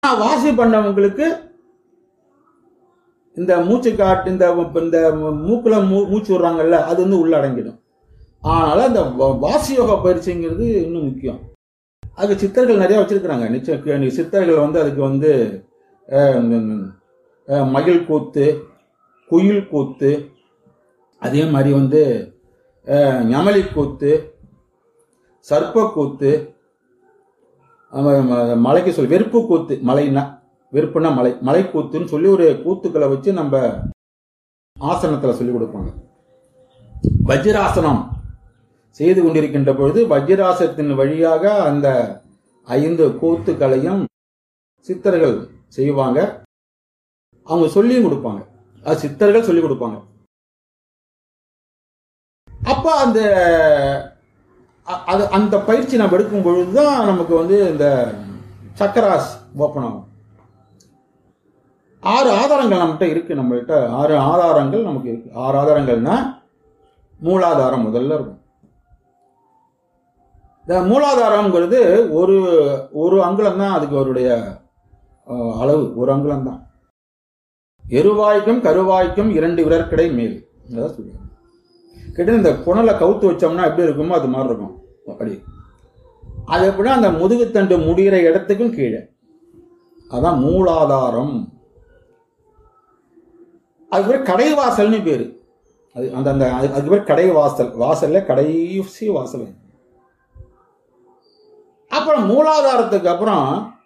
ஆனா வாசி பண்ணவங்களுக்கு இந்த மூச்சு காட்டு இந்த இந்த மூக்குல மூ- மூச்சு விடுறாங்கல்ல அது வந்து உள்ள அடங்கிடும் அதனால இந்த வ- வாசி யோகா பயிற்சிங்கிறது இன்னும் முக்கியம் அதுக்கு சித்தர்கள் நிறைய வச்சிருக்கிறாங்க நிச்சயம் சித்தர்கள் வந்து அதுக்கு வந்து அஹ், இந்த, அஹ், மயில் கூத்து குயில் கூத்து அதே மாதிரி வந்து அஹ், ஞமலி கூத்து சர்ப்ப கூத்து ஆமா, ம- மலைக்கு சொல் வெறுப்பு கூத்து மலைன்னா வெறுப்புனா மலை மலை கூத்துன்னு சொல்லி ஒரு கூத்துக்களை வச்சு நம்ம ஆசனத்துல சொல்லி கொடுப்பாங்க வஜ்ராசனம் செய்து கொண்டிருக்கின்ற பொழுது வஜ்ராசனத்தின் வழியாக அந்த ஐந்து கூத்துக்களையும் சித்தர்கள் செய்வாங்க அவங்க சொல்லியும் கொடுப்பாங்க அது சித்தர்கள் சொல்லி கொடுப்பாங்க அப்ப அந்த அ- அது அந்த பயிற்சி நம்ம எடுக்கும் பொழுதுதான் நமக்கு வந்து இந்த சக்கராஸ் ஓப்பன் ஆகும் ஆறு ஆதாரங்கள் நம்மகிட்ட இருக்கு நம்மகிட்ட ஆறு ஆதாரங்கள் நமக்கு இருக்கு ஆறு ஆதாரங்கள்னா மூலாதாரம் முதல்ல இருக்கும் இந்த மூலாதாரம்ங்கிறது ஒரு ஒரு அங்குலம் தான் அதுக்கு அவருடைய அஹ், அளவு ஒரு அங்குலம் தான் எருவாய்க்கும் கருவாய்க்கும் இரண்டு விரற்கடை மேல் அதான் சொல்லுவாங்க கிட்ட இந்த புனலை கவுத்து வச்சோம்னா எப்படி இருக்குமோ அது மாதிரி இருக்கும் அப்படி அது எப்படின்னா அந்த முதுகுத்தண்டு முடிகிற இடத்துக்கும் கீழே அதான் மூலாதாரம் அது பேர் கடைவாசல்னு பேரு அது அந்த அந்த அது- அதுக்கு பேர் கடைவாசல் வாசல்ல கடைசி வாசல் அப்புறம் மூலாதாரத்துக்கு அப்புறம்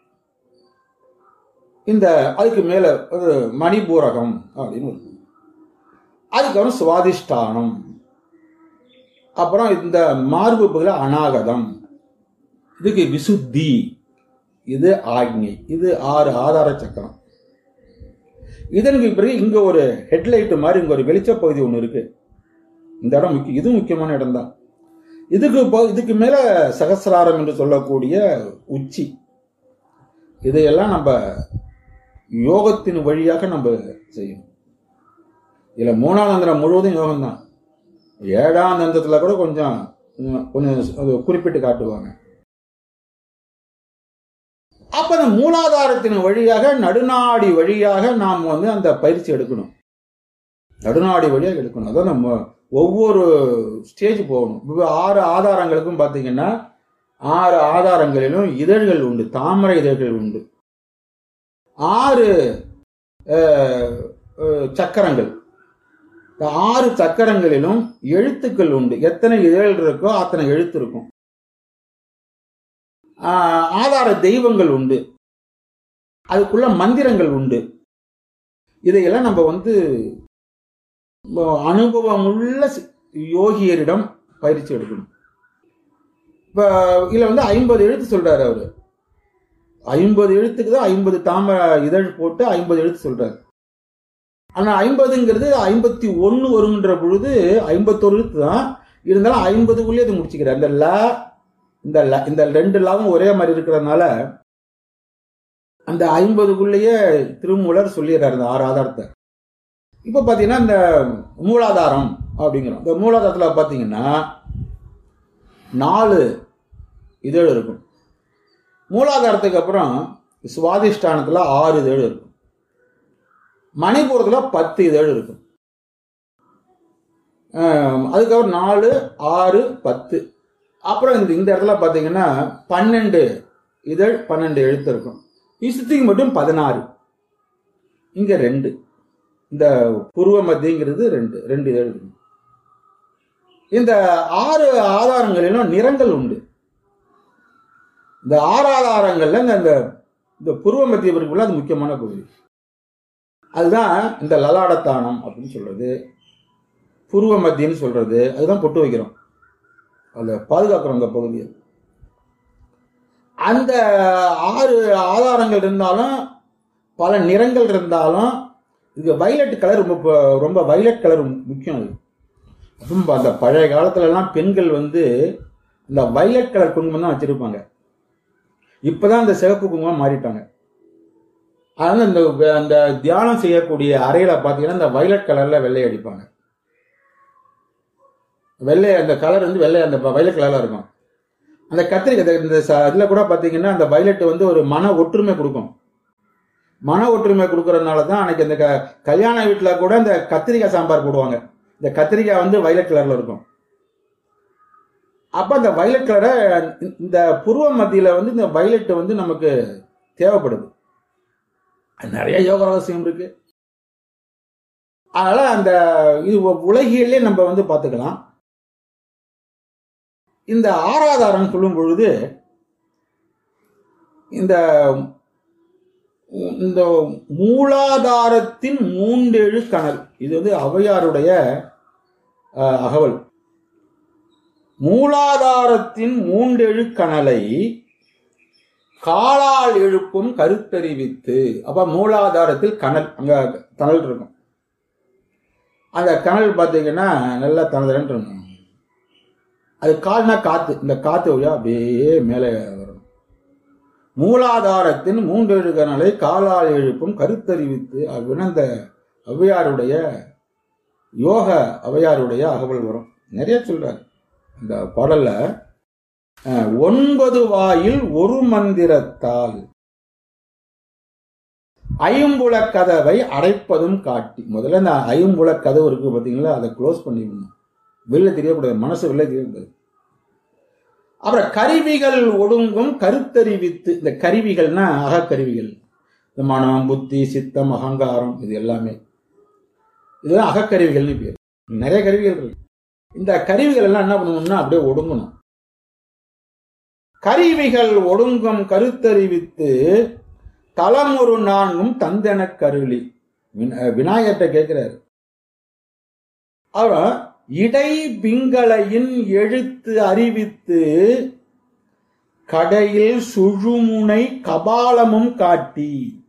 இந்த அதுக்கு மேல ஒரு மணிபூரகம் அப்படின்னு இருக்கு அதுக்கப்புறம் சுவாதிஷ்டானம் அப்புறம் இந்த மார்பு பகுதியில அநாகதம் இதுக்கு விசுத்தி இது ஆக்ஞை இது ஆறு ஆதார சக்கரம் இதற்கு பிறகு இங்க ஒரு ஹெட்லைட் மாதிரி இங்க ஒரு வெளிச்ச பகுதி ஒன்று இருக்கு இந்த இடம் முக்கிய இது முக்கியமான இடம் தான் இதுக்கு போ- இதுக்கு மேல சகசிராரம் என்று சொல்லக்கூடிய உச்சி இதையெல்லாம் நம்ம யோகத்தின் வழியாக நம்ம செய்யணும் இதுல மூணாம் தந்திரம் முழுவதும் யோகம் தான் ஏழாம் தந்திரத்துல கூட கொஞ்சம் கொஞ்சம் கொஞ்சம் அது குறிப்பிட்டு காட்டுவாங்க அப்ப அந்த மூலாதாரத்தின் வழியாக நடுநாடி வழியாக நாம் வந்து அந்த பயிற்சி எடுக்கணும் நடுநாடி வழியாக எடுக்கணும் அதான் நம்ம ஒவ்வொரு ஸ்டேஜ் போகணும் இப்ப ஆறு ஆதாரங்களுக்கும் பார்த்தீங்கன்னா ஆறு ஆதாரங்களிலும் இதழ்கள் உண்டு தாமரை இதழ்கள் உண்டு ஆறு அஹ், அஹ், சக்கரங்கள் இந்த ஆறு சக்கரங்களிலும் எழுத்துக்கள் உண்டு எத்தனை இதழ் இருக்கோ அத்தனை எழுத்து இருக்கும் ஆஹ், ஆதார தெய்வங்கள் உண்டு அதுக்குள்ள மந்திரங்கள் உண்டு இதையெல்லாம் நம்ம வந்து ம- அனுபவமுள்ள சி- யோகியரிடம் பயிற்சி எடுக்கணும் இப்ப இதுல வந்து ஐம்பது எழுத்து சொல்றாரு அவரு ஐம்பது எழுத்துக்கு தான் ஐம்பது தாம இதழ் போட்டு ஐம்பது எழுத்து சொல்றாரு ஆனா ஐம்பதுங்கிறது ஐம்பத்தி ஒன்னு வருகின்ற பொழுது ஐம்பத்தொரு எழுத்து தான் இருந்தாலும் ஐம்பதுக்குள்ளேயே அது முடிச்சுக்கிறார் இந்த ல இந்த ல இந்த ரெண்டு லாவும் ஒரே மாதிரி இருக்கிறதுனால அந்த ஐம்பதுக்குள்ளேயே திருமூலர் சொல்லிடுறாரு இந்த ஆறு ஆதாரத்தை இப்ப பாத்தீங்கன்னா இந்த மூலாதாரம் அப்படிங்கிறோம் இந்த மூலாதாரத்துல பாத்தீங்கன்னா நாலு இதழ் இருக்கும் மூலாதாரத்துக்கு அப்புறம் சுவாதிஷ்டானத்துல ஆறு இதழ் இருக்கும் மணிபூரத்துல பத்து இதழ் இருக்கும் ஆஹ் அதுக்கப்புறம் நாலு ஆறு பத்து அப்புறம் இந்த இந்த இடத்துல பார்த்தீங்கன்னா பன்னெண்டு இதழ் பன்னெண்டு எழுத்து இருக்கும் இசுத்திக்கு மட்டும் பதினாறு இங்க ரெண்டு இந்த புருவ மத்தியங்கிறது ரெண்டு ரெண்டு இதழ் இருக்கும் இந்த ஆறு ஆதாரங்களிலும் நிறங்கள் உண்டு இந்த ஆறு ஆதாரங்கள்ல இந்த இந்த இந்த புருவ மத்திய பிரிவுல அது முக்கியமான பகுதி அதுதான் இந்த லலாடத்தானம் அப்படின்னு சொல்றது புருவ மத்தியன்னு சொல்றது அதுதான் பொட்டு வைக்கிறோம் அதில் பாதுகாக்கிறோம் அந்த பகுதியை அந்த ஆறு ஆதாரங்கள் இருந்தாலும் பல நிறங்கள் இருந்தாலும் இது வைலட் கலர் ரொம்ப ப- ரொம்ப வைலட் கலர் முக்கியம் அது ரொம்ப அந்த பழைய காலத்துல எல்லாம் பெண்கள் வந்து இந்த வைலட் கலர் குங்குமம் தான் வச்சிருப்பாங்க இப்பதான் அந்த சிவப்பு குங்குமம் மாறிட்டாங்க அதனால இந்த அந்த தியானம் செய்யக்கூடிய அறையில பாத்தீங்கன்னா இந்த வைலட் கலர்ல வெள்ளை அடிப்பாங்க வெள்ளை அந்த கலர் வந்து வெள்ளை அந்த வைலட் கலர்ல இருக்கும் அந்த கத்திரிக்காய் இந்த ச- இதுல கூட பாத்தீங்கன்னா அந்த வைலட் வந்து ஒரு மன ஒற்றுமை கொடுக்கும் மன ஒற்றுமை கொடுக்கறதுனால தான் அன்னைக்கு இந்த க- கல்யாண வீட்டில் கூட இந்த கத்திரிக்காய் சாம்பார் போடுவாங்க இந்த கத்திரிக்காய் வந்து வயலட் கலர்ல இருக்கும் அப்ப அந்த வயலட் கலரை இந்த புருவ மத்தியில வந்து இந்த வயலட் வந்து நமக்கு தேவைப்படுது அது நிறைய யோக ரகசியம் இருக்கு அதனால அந்த இது உ- உலகியலே நம்ம வந்து பார்த்துக்கலாம் இந்த ஆராதாரம் சொல்லும் பொழுது இந்த இந்த மூலாதாரத்தின் மூன்றெழு கணல் இது வந்து ஔவையாருடைய அஹ், அகவல் மூலாதாரத்தின் மூன்றெழு கணலை காலால் எழுப்பும் கருத்தறிவித்து அப்ப மூலாதாரத்தில் கணல் அங்க தணல் இருக்கும் அந்த கணல் பார்த்தீங்கன்னா நல்லா தனதரன் இருக்கும் அது கால்னா காத்து இந்த காத்து வழியா அப்படியே மேலே வரும் மூலாதாரத்தின் மூன்றெழு கணலை காலால் எழுப்பும் கருத்தறிவித்து அப்படின்னு அந்த ஔவையாருடைய யோக ஔவையாருடைய அகவல் வரும் நிறைய சொல்றாரு இந்த பாடல்ல அஹ், ஒன்பது வாயில் ஒரு மந்திரத்தால் ஐம்புல கதவை அடைப்பதும் காட்டி முதல்ல இந்த ஐம்புல கதவு இருக்கு பாத்தீங்களா அதை க்ளோஸ் பண்ணிடணும் வெளில தெரியக்கூடாது மனசு வெளில தெரியக்கூடாது அப்புறம் கருவிகள் ஒடுங்கும் கருத்தறிவித்து இந்த கருவிகள்னா அகக்கருவிகள் இந்த மனம் புத்தி சித்தம் அகங்காரம் இது எல்லாமே இதுதான் அகக்கருவிகள்னு பேர் நிறைய கருவிகள் இருக்கு இந்த கருவிகள் எல்லாம் என்ன பண்ணணும்னா அப்படியே ஒடுங்கணும் கருவிகள் ஒடுங்கும் கருத்தறிவித்து தலமொரு நான்கும் தந்தெனக் கருளி வின- விநாயகர்ட்ட கேட்கிறாரு அப்புறம் இடை பிங்களையின் எழுத்து அறிவித்து கடையில் சுழுமுனை கபாலமும் காட்டி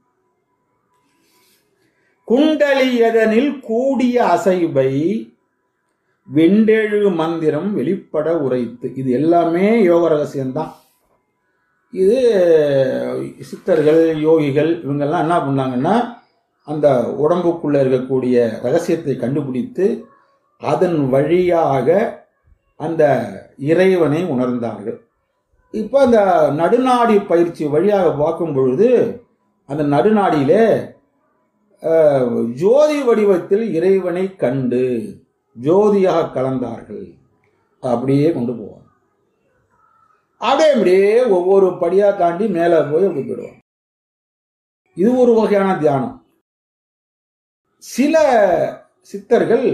குண்டலியதனில் கூடிய அசைவை வெண்டெழு மந்திரம் வெளிப்பட உரைத்து இது எல்லாமே யோக ரகசியம்தான் இது சித்தர்கள் யோகிகள் இவங்கெல்லாம் என்ன பண்ணாங்கன்னா அந்த உடம்புக்குள்ள இருக்கக்கூடிய ரகசியத்தை கண்டுபிடித்து அதன் வழியாக அந்த இறைவனை உணர்ந்தார்கள் இப்போ அந்த நடுநாடி பயிற்சி வழியாக பார்க்கும் பொழுது அந்த நடுநாடியிலே அஹ், ஜோதி வடிவத்தில் இறைவனை கண்டு ஜோதியாக கலந்தார்கள் அப்படியே கொண்டு போவாங்க அப்படியே அப்படியே ஒவ்வொரு படியா தாண்டி மேலே போய் அப்படி போயிடுவாங்க இது ஒரு வகையான தியானம் சில சித்தர்கள்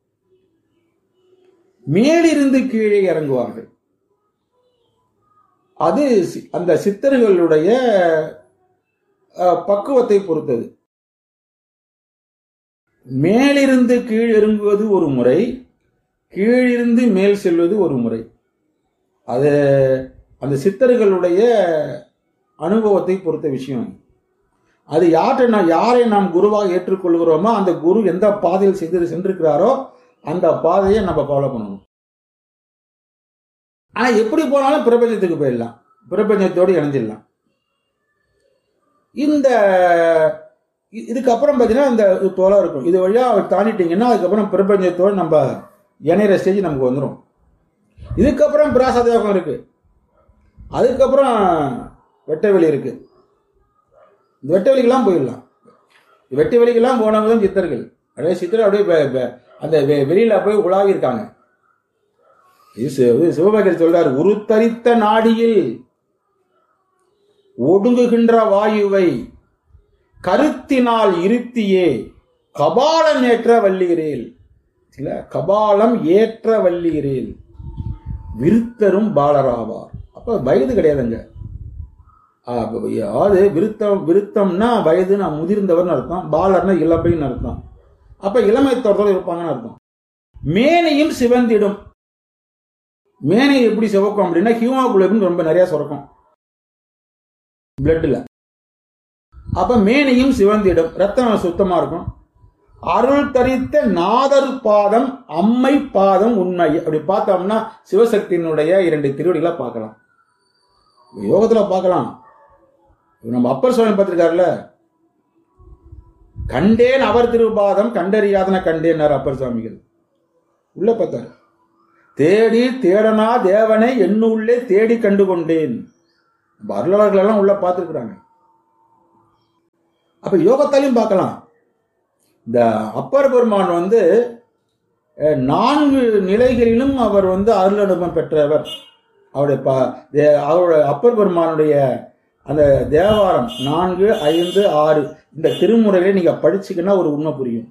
மேலிருந்து கீழே இறங்குவார்கள் அது சி- அந்த சித்தர்களுடைய அஹ், பக்குவத்தை பொறுத்தது மேலிருந்து கீழ் இறங்குவது ஒரு முறை கீழிருந்து மேல் செல்வது ஒரு முறை அது அந்த சித்தர்களுடைய அனுபவத்தை பொறுத்த விஷயம் அது யார்கிட்ட நான் யாரை நாம் குருவாக ஏற்றுக்கொள்கிறோமோ அந்த குரு எந்த பாதையில் செய்து சென்றிருக்கிறாரோ அந்த பாதையை நம்ம ஃபாலோ பண்ணணும் ஆனா எப்படி போனாலும் பிரபஞ்சத்துக்கு போயிடலாம் பிரபஞ்சத்தோடு இணைஞ்சிடலாம் இந்த இ- இதுக்கப்புறம் பார்த்தீங்கன்னா இந்த தோலை இருக்கும் இது வழியா அவர் தாண்டிட்டீங்கன்னா அதுக்கப்புறம் பிரபஞ்சத்தோடு நம்ம இணையிற ஸ்டேஜ் நமக்கு வந்துடும் இதுக்கப்புறம் பிராசாத யோகம் இருக்கு அதுக்கப்புறம் வெட்டவெளி இருக்கு இந்த வெட்டவெளிக்கெல்லாம் போயிடலாம் வெட்ட வெளிக்கெல்லாம் போனவங்க தான் சித்தர்கள் அப்படியே சித்தர் அப்படியே வெ- வெ- அந்த வெ- வெளியில போய் உலாவி இருக்காங்க இது சி- இது சிவபாக்கியர் சொல்றார் உருத்தரித்த நாடியில் ஒடுங்குகின்ற வாயுவை கருத்தினால் இருத்தியே கபாலம் ஏற்ற வல்லீரேல் இல்ல கபாலம் ஏற்ற வல்லீரேல் விருத்தரும் பாலராவார் அப்ப வயது கிடையாதுங்க ஆ, அப்ப அதாவது விருத்தம் விருத்தம்னா வயதுனா முதிர்ந்தவர்னு அர்த்தம் பாலர்னா இளமைன்னு அர்த்தம் அப்ப இளமை தோற்றத்தோடு இருப்பாங்கன்னு அர்த்தம் மேனையும் சிவந்திடும் மேனை எப்படி சிவக்கும் அப்படின்னா ஹியூமாகுளோபின் ரொம்ப நிறைய சுரக்கும் பிளட்ல அப்ப மேனையும் சிவந்திடும் ரத்தம் சுத்தமா இருக்கும் அருள் தரித்த நாதர் பாதம் அம்மை பாதம் உண்மை அப்படி பார்த்தோம்னா சிவசக்தியினுடைய இரண்டு திருவடிகளை பார்க்கலாம் யோகத்துல பார்க்கலாம் நம்ம அப்பர் சுவாமி பார்த்திருக்காருல்ல கண்டேன் அவர் திருபாதம் கண்டறியாதன கண்டேன்னார் அப்பர் சுவாமிகள் உள்ள பார்த்தாரு தேடி தேடனா தேவனை என்னுள்ளே தேடி கண்டு கொண்டேன் நம்ம அருளாளர்கள் எல்லாம் உள்ள பார்த்துருக்குறாங்க அப்ப யோகத்தாலையும் பார்க்கலாம் இந்த அப்பர் பெருமான் வந்து அஹ், நான்கு நிலைகளிலும் அவர் வந்து அருள் அனுபவம் பெற்றவர் அவருடைய ப தே- அவருடைய அப்பர் பெருமானுடைய அந்த தேவாரம் நான்கு ஐந்து ஆறு இந்த திருமுறைகளை நீங்க படிச்சீங்கன்னா ஒரு உண்மை புரியும்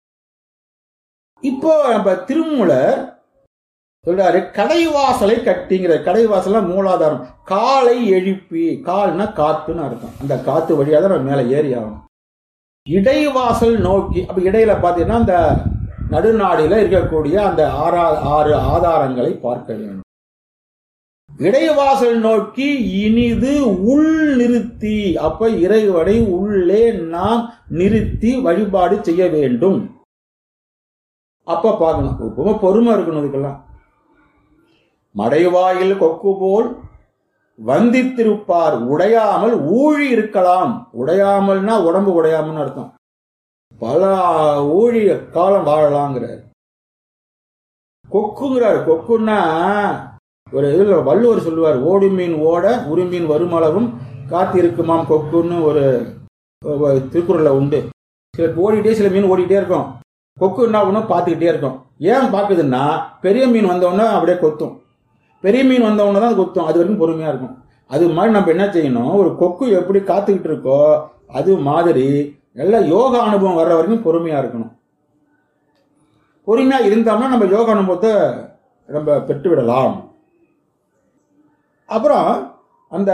இப்போ நம்ம திருமூலர் சொல்றாரு கடைவாசலை கட்டிங்கிற கடைவாசல மூலாதாரம் காலை எழுப்பி கால்னா காத்துன்னு அர்த்தம் அந்த காத்து வழியா தான் நம்ம மேல ஏறி ஆகணும் இடைவாசல் நோக்கி அப்ப இடையில பாத்தீங்கன்னா அந்த நடுநாடியில இருக்கக்கூடிய அந்த ஆறா ஆறு ஆதாரங்களை பார்க்க வேண்டும் இடைவாசல் நோக்கி இனிது உள் நிறுத்தி அப்ப இறைவனை உள்ளே நாம் நிறுத்தி வழிபாடு செய்ய வேண்டும் அப்ப பார்க்கணும் ரொம்ப பொறுமை இருக்கணும் இதுக்கெல்லாம் மடைவாயில் கொக்கு போல் வந்தித்திருப்பார் உடையாமல் ஊழி இருக்கலாம் உடையாமல்னா உடம்பு உடையாமல்னு அர்த்தம் பல ஊழி காலம் வாழலாங்கிறார் கொக்குங்கிறார் கொக்குன்னா ஒரு இதுல வள்ளுவர் சொல்லுவார் ஓடு மீன் ஓட உருமீன் வருமளவும் காத்திருக்குமாம் கொக்குன்னு ஒரு ஒரு திருக்குறள்ல உண்டு சில ஓடிட்டே சில மீன் ஓடிட்டே இருக்கும் கொக்கு என்ன பண்ணும் பார்த்துக்கிட்டே இருக்கும் ஏன் பார்க்குதுன்னா பெரிய மீன் வந்தவொடனே அப்படியே கொத்தும் பெரிய மீன் வந்தவொடனே தான் அது கொத்தும் அது வரைக்கும் பொறுமையா இருக்கும் அது மாதிரி நம்ம என்ன செய்யணும் ஒரு கொக்கு எப்படி காத்துக்கிட்டு இருக்கோ அது மாதிரி நல்ல யோகா அனுபவம் வர்ற வரைக்கும் பொறுமையா இருக்கணும் பொறுமையா இருந்தோம்னா நம்ம யோகா அனுபவத்தை நம்ம பெற்று விடலாம் அப்புறம் அந்த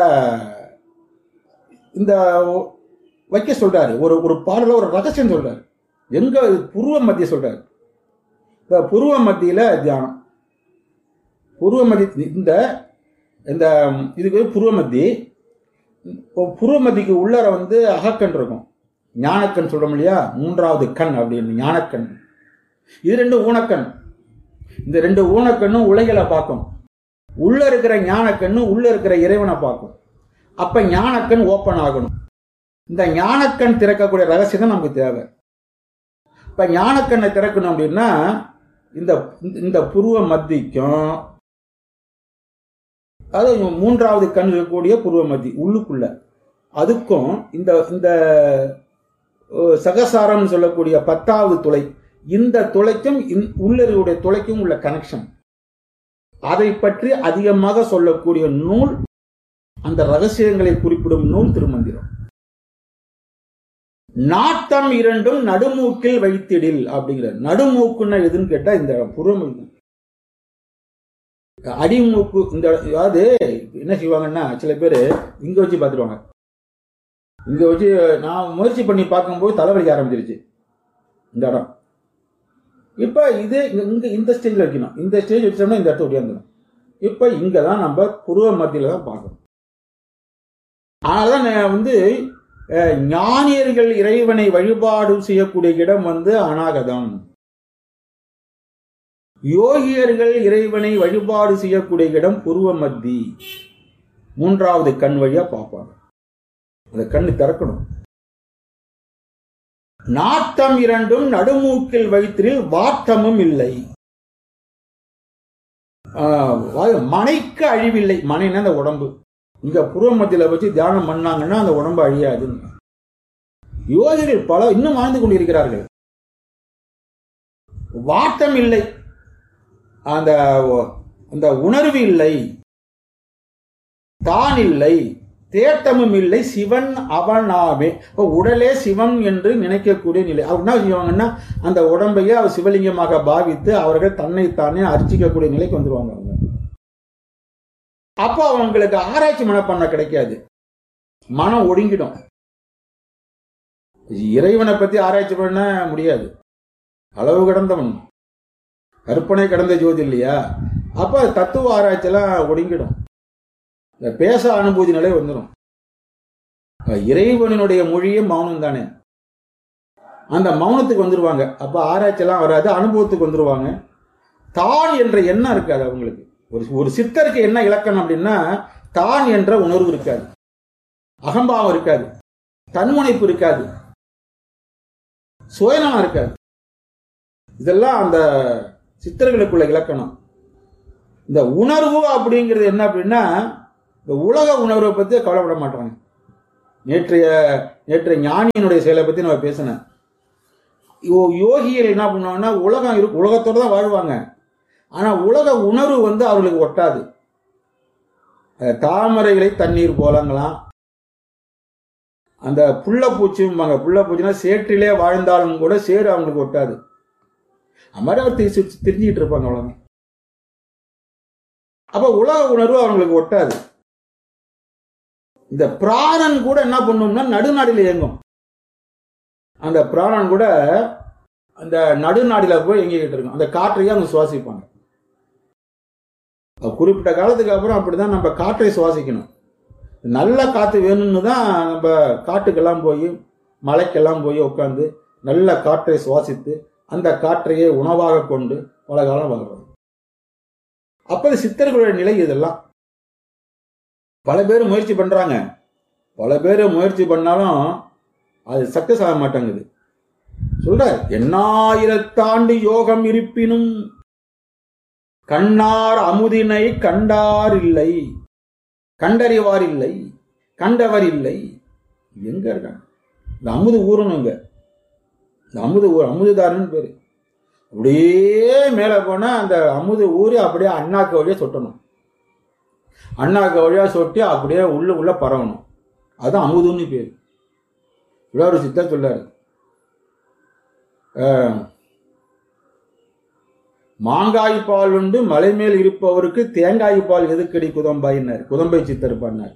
இந்த வைக்க சொல்றாரு ஒரு ஒரு பாடல ஒரு ரகசியம் சொல்றாரு எங்க புருவ மத்திய சொல்றாரு இந்த புருவ மத்தியில தியானம் புருவ மத்தி இந்த இந்த இதுக்கு புருவ மத்தி இப்போ புருவ மத்திக்கு உள்ளார வந்து அகக்கண் இருக்கும் ஞானக்கண் சொல்றோம் இல்லையா மூன்றாவது கண் அப்படின்னு ஞானக்கண் இது ரெண்டு ஊனக்கண் இந்த ரெண்டு ஊனக்கண்ணும் உலகில பார்க்கும் உள்ள இருக்கிற ஞானக்கண்ணு உள்ள இருக்கிற இறைவனை பார்க்கும் அப்ப ஞானக்கண் ஓப்பன் ஆகணும் இந்த ஞானக்கண் திறக்கக்கூடிய ரகசியம் தான் நமக்கு தேவை இப்ப ஞானக்கண்ணை திறக்கணும் அப்படின்னா இந்த இந்த புருவ மத்திக்கும் அதாவது மூன்றாவது கண் இருக்கக்கூடிய புருவ மத்தி உள்ளுக்குள்ள அதுக்கும் இந்த இந்த அஹ், சகசாரம்னு சொல்லக்கூடிய பத்தாவது துளை இந்த துளைக்கும் இந்த- உள்ள இருக்கக்கூடிய துளைக்கும் உள்ள கனெக்ஷன் அதை பற்றி அதிகமாக சொல்லக்கூடிய நூல் அந்த ரகசியங்களை குறிப்பிடும் நூல் திருமந்திரம் நாட்டம் இரண்டும் நடுமூக்கில் வைத்திடில் அப்படிங்கிற நடுமூக்குன்னா எதுன்னு கேட்டா இந்த புறம் அடிமூக்கு இந்த அதாவது என்ன செய்வாங்கன்னா சில பேர் இங்க வச்சு பார்த்துருவாங்க இங்க வச்சு நான் முயற்சி பண்ணி பார்க்கும்போது தலைவலிக்க ஆரம்பிச்சிருச்சு இந்த இடம் இப்ப இது இங்க- இங்க இந்த ஸ்டேஜ்ல வைக்கணும் இந்த ஸ்டேஜ் வச்சோம்னா இந்த இடத்த ஒடியாந்துடும் இப்ப இங்க தான் நம்ம புருவ மத்தியில தான் பார்க்கணும் அதனாலதான் நான் வந்து அஹ், ஞானியர்கள் இறைவனை வழிபாடு செய்யக்கூடிய இடம் வந்து அநாகதம் யோகியர்கள் இறைவனை வழிபாடு செய்யக்கூடிய இடம் புருவ மத்தி மூன்றாவது கண் வழியா பார்ப்பாங்க அந்த கண்ணு திறக்கணும் நாட்டம் இரண்டும் நடுமூக்கில் வைத்திரில் வாட்டமும் இல்லை ஆஹ், அதாவது மனைக்கு அழிவில்லை மனைன்னா அந்த உடம்பு இங்க புருவ மத்தியில வச்சு தியானம் பண்ணாங்கன்னா அந்த உடம்பு அழியாது யோகிகள் பல இன்னும் வாழ்ந்து கொண்டிருக்கிறார்கள் வாட்டம் இல்லை அந்த அந்த உணர்வு இல்லை தான் இல்லை தேட்டமும் இல்லை சிவன் அவனாவே இப்போ உடலே சிவன் என்று நினைக்கக்கூடிய நிலை அவர் என்ன செய்வாங்கன்னா அந்த உடம்பையே அவர் சிவலிங்கமாக பாவித்து அவர்கள் தன்னைத்தானே அர்ச்சிக்கக்கூடிய நிலைக்கு வந்துருவாங்க அவங்க அப்போ அவங்களுக்கு ஆராய்ச்சி மனப்பான்மை கிடைக்காது மனம் ஒடுங்கிடும் இறைவனை பத்தி ஆராய்ச்சி பண்ண முடியாது அளவு கடந்தவன் கற்பனை கடந்த ஜோதி இல்லையா அப்ப தத்துவ ஆராய்ச்சியெல்லாம் ஒடுங்கிடும் இந்த பேச அனுபூதி நிலை வந்துடும் இறைவனுடைய மொழியே மௌனம் தானே அந்த மௌனத்துக்கு வந்துருவாங்க அப்ப ஆராய்ச்சியெல்லாம் வராது அனுபவத்துக்கு வந்துருவாங்க தான் என்ற எண்ணம் இருக்காது அவங்களுக்கு ஒரு ஒரு சித்தருக்கு என்ன இலக்கணம் அப்படின்னா தான் என்ற உணர்வு இருக்காது அகம்பாவம் இருக்காது தன்முனைப்பு இருக்காது சுயநலம் இருக்காது இதெல்லாம் அந்த சித்தர்களுக்குள்ள இலக்கணம் இந்த உணர்வு அப்படிங்கிறது என்ன அப்படின்னா இந்த உலக உணர்வை பத்தி கவலைப்பட மாட்டாங்க நேற்றைய நேற்றைய ஞானியினுடைய செயலை பத்தி நம்ம பேசினேன் யோ- யோகிகள் என்ன பண்ணுவாங்கன்னா உலகம் இருக்கு உலகத்தோட தான் வாழ்வாங்க ஆனா உலக உணர்வு வந்து அவர்களுக்கு ஒட்டாது அஹ் தாமரைகளை தண்ணீர் போலங்களாம் அந்த புள்ளப்பூச்சிம்பாங்க புள்ளப்பூச்சினா சேற்றிலே வாழ்ந்தாலும் கூட சேறு அவங்களுக்கு ஒட்டாது அது மாதிரி அவர் திரி தெரிஞ்சுக்கிட்டு இருப்பாங்க அவ்வளவுதான் அப்ப உலக உணர்வு அவங்களுக்கு ஒட்டாது இந்த பிராணன் கூட என்ன பண்ணும்னா நடுநாடில இயங்கும் அந்த பிராணன் கூட அந்த நடுநாடில போய் எங்கிக்கிட்டு இருக்கும் அந்த காற்றையே அவங்க சுவாசிப்பாங்க அது குறிப்பிட்ட காலத்துக்கு அப்புறம் அப்படிதான் நம்ம காற்றை சுவாசிக்கணும் நல்ல காத்து வேணும்னு தான் நம்ம காட்டுக்கெல்லாம் போய் மலைக்கெல்லாம் போய் உட்காந்து நல்ல காற்றை சுவாசித்து அந்த காற்றையே உணவாக கொண்டு பல காலம் வாழ்றோம் அப்ப இது சித்தர்களுடைய நிலை இதெல்லாம் பல பேர் முயற்சி பண்றாங்க பல பேர் முயற்சி பண்ணாலும் அது சக்சஸ் ஆக மாட்டேங்குது சொல்ற எண்ணாயிரத்தாண்டு யோகம் இருப்பினும் கண்ணார் அமுதினை கண்டார் இல்லை கண்டறிவார் இல்லை கண்டவர் இல்லை எங்க இருக்காங்க இந்த அமுது ஊறணுங்க இந்த அமுது ஊர் அமுதுதாரன் பேரு அப்படியே மேலே போனா அந்த அமுது ஊறி அப்படியே அண்ணாக்கு வழியா சொட்டணும் அண்ணாக்கு வழியா சொட்டி அப்படியே உள்ள உள்ள பரவணும் அதுதான் அமுதுன்னு பேர் இவ்வளோ சித்தர் சொல்லாரு அஹ், மாங்காய் பால் உண்டு மலை மேல் இருப்பவருக்கு தேங்காய் பால் எதுக்கடி குதம்பாயினார் குதம்பை சித்தர் பண்ணார்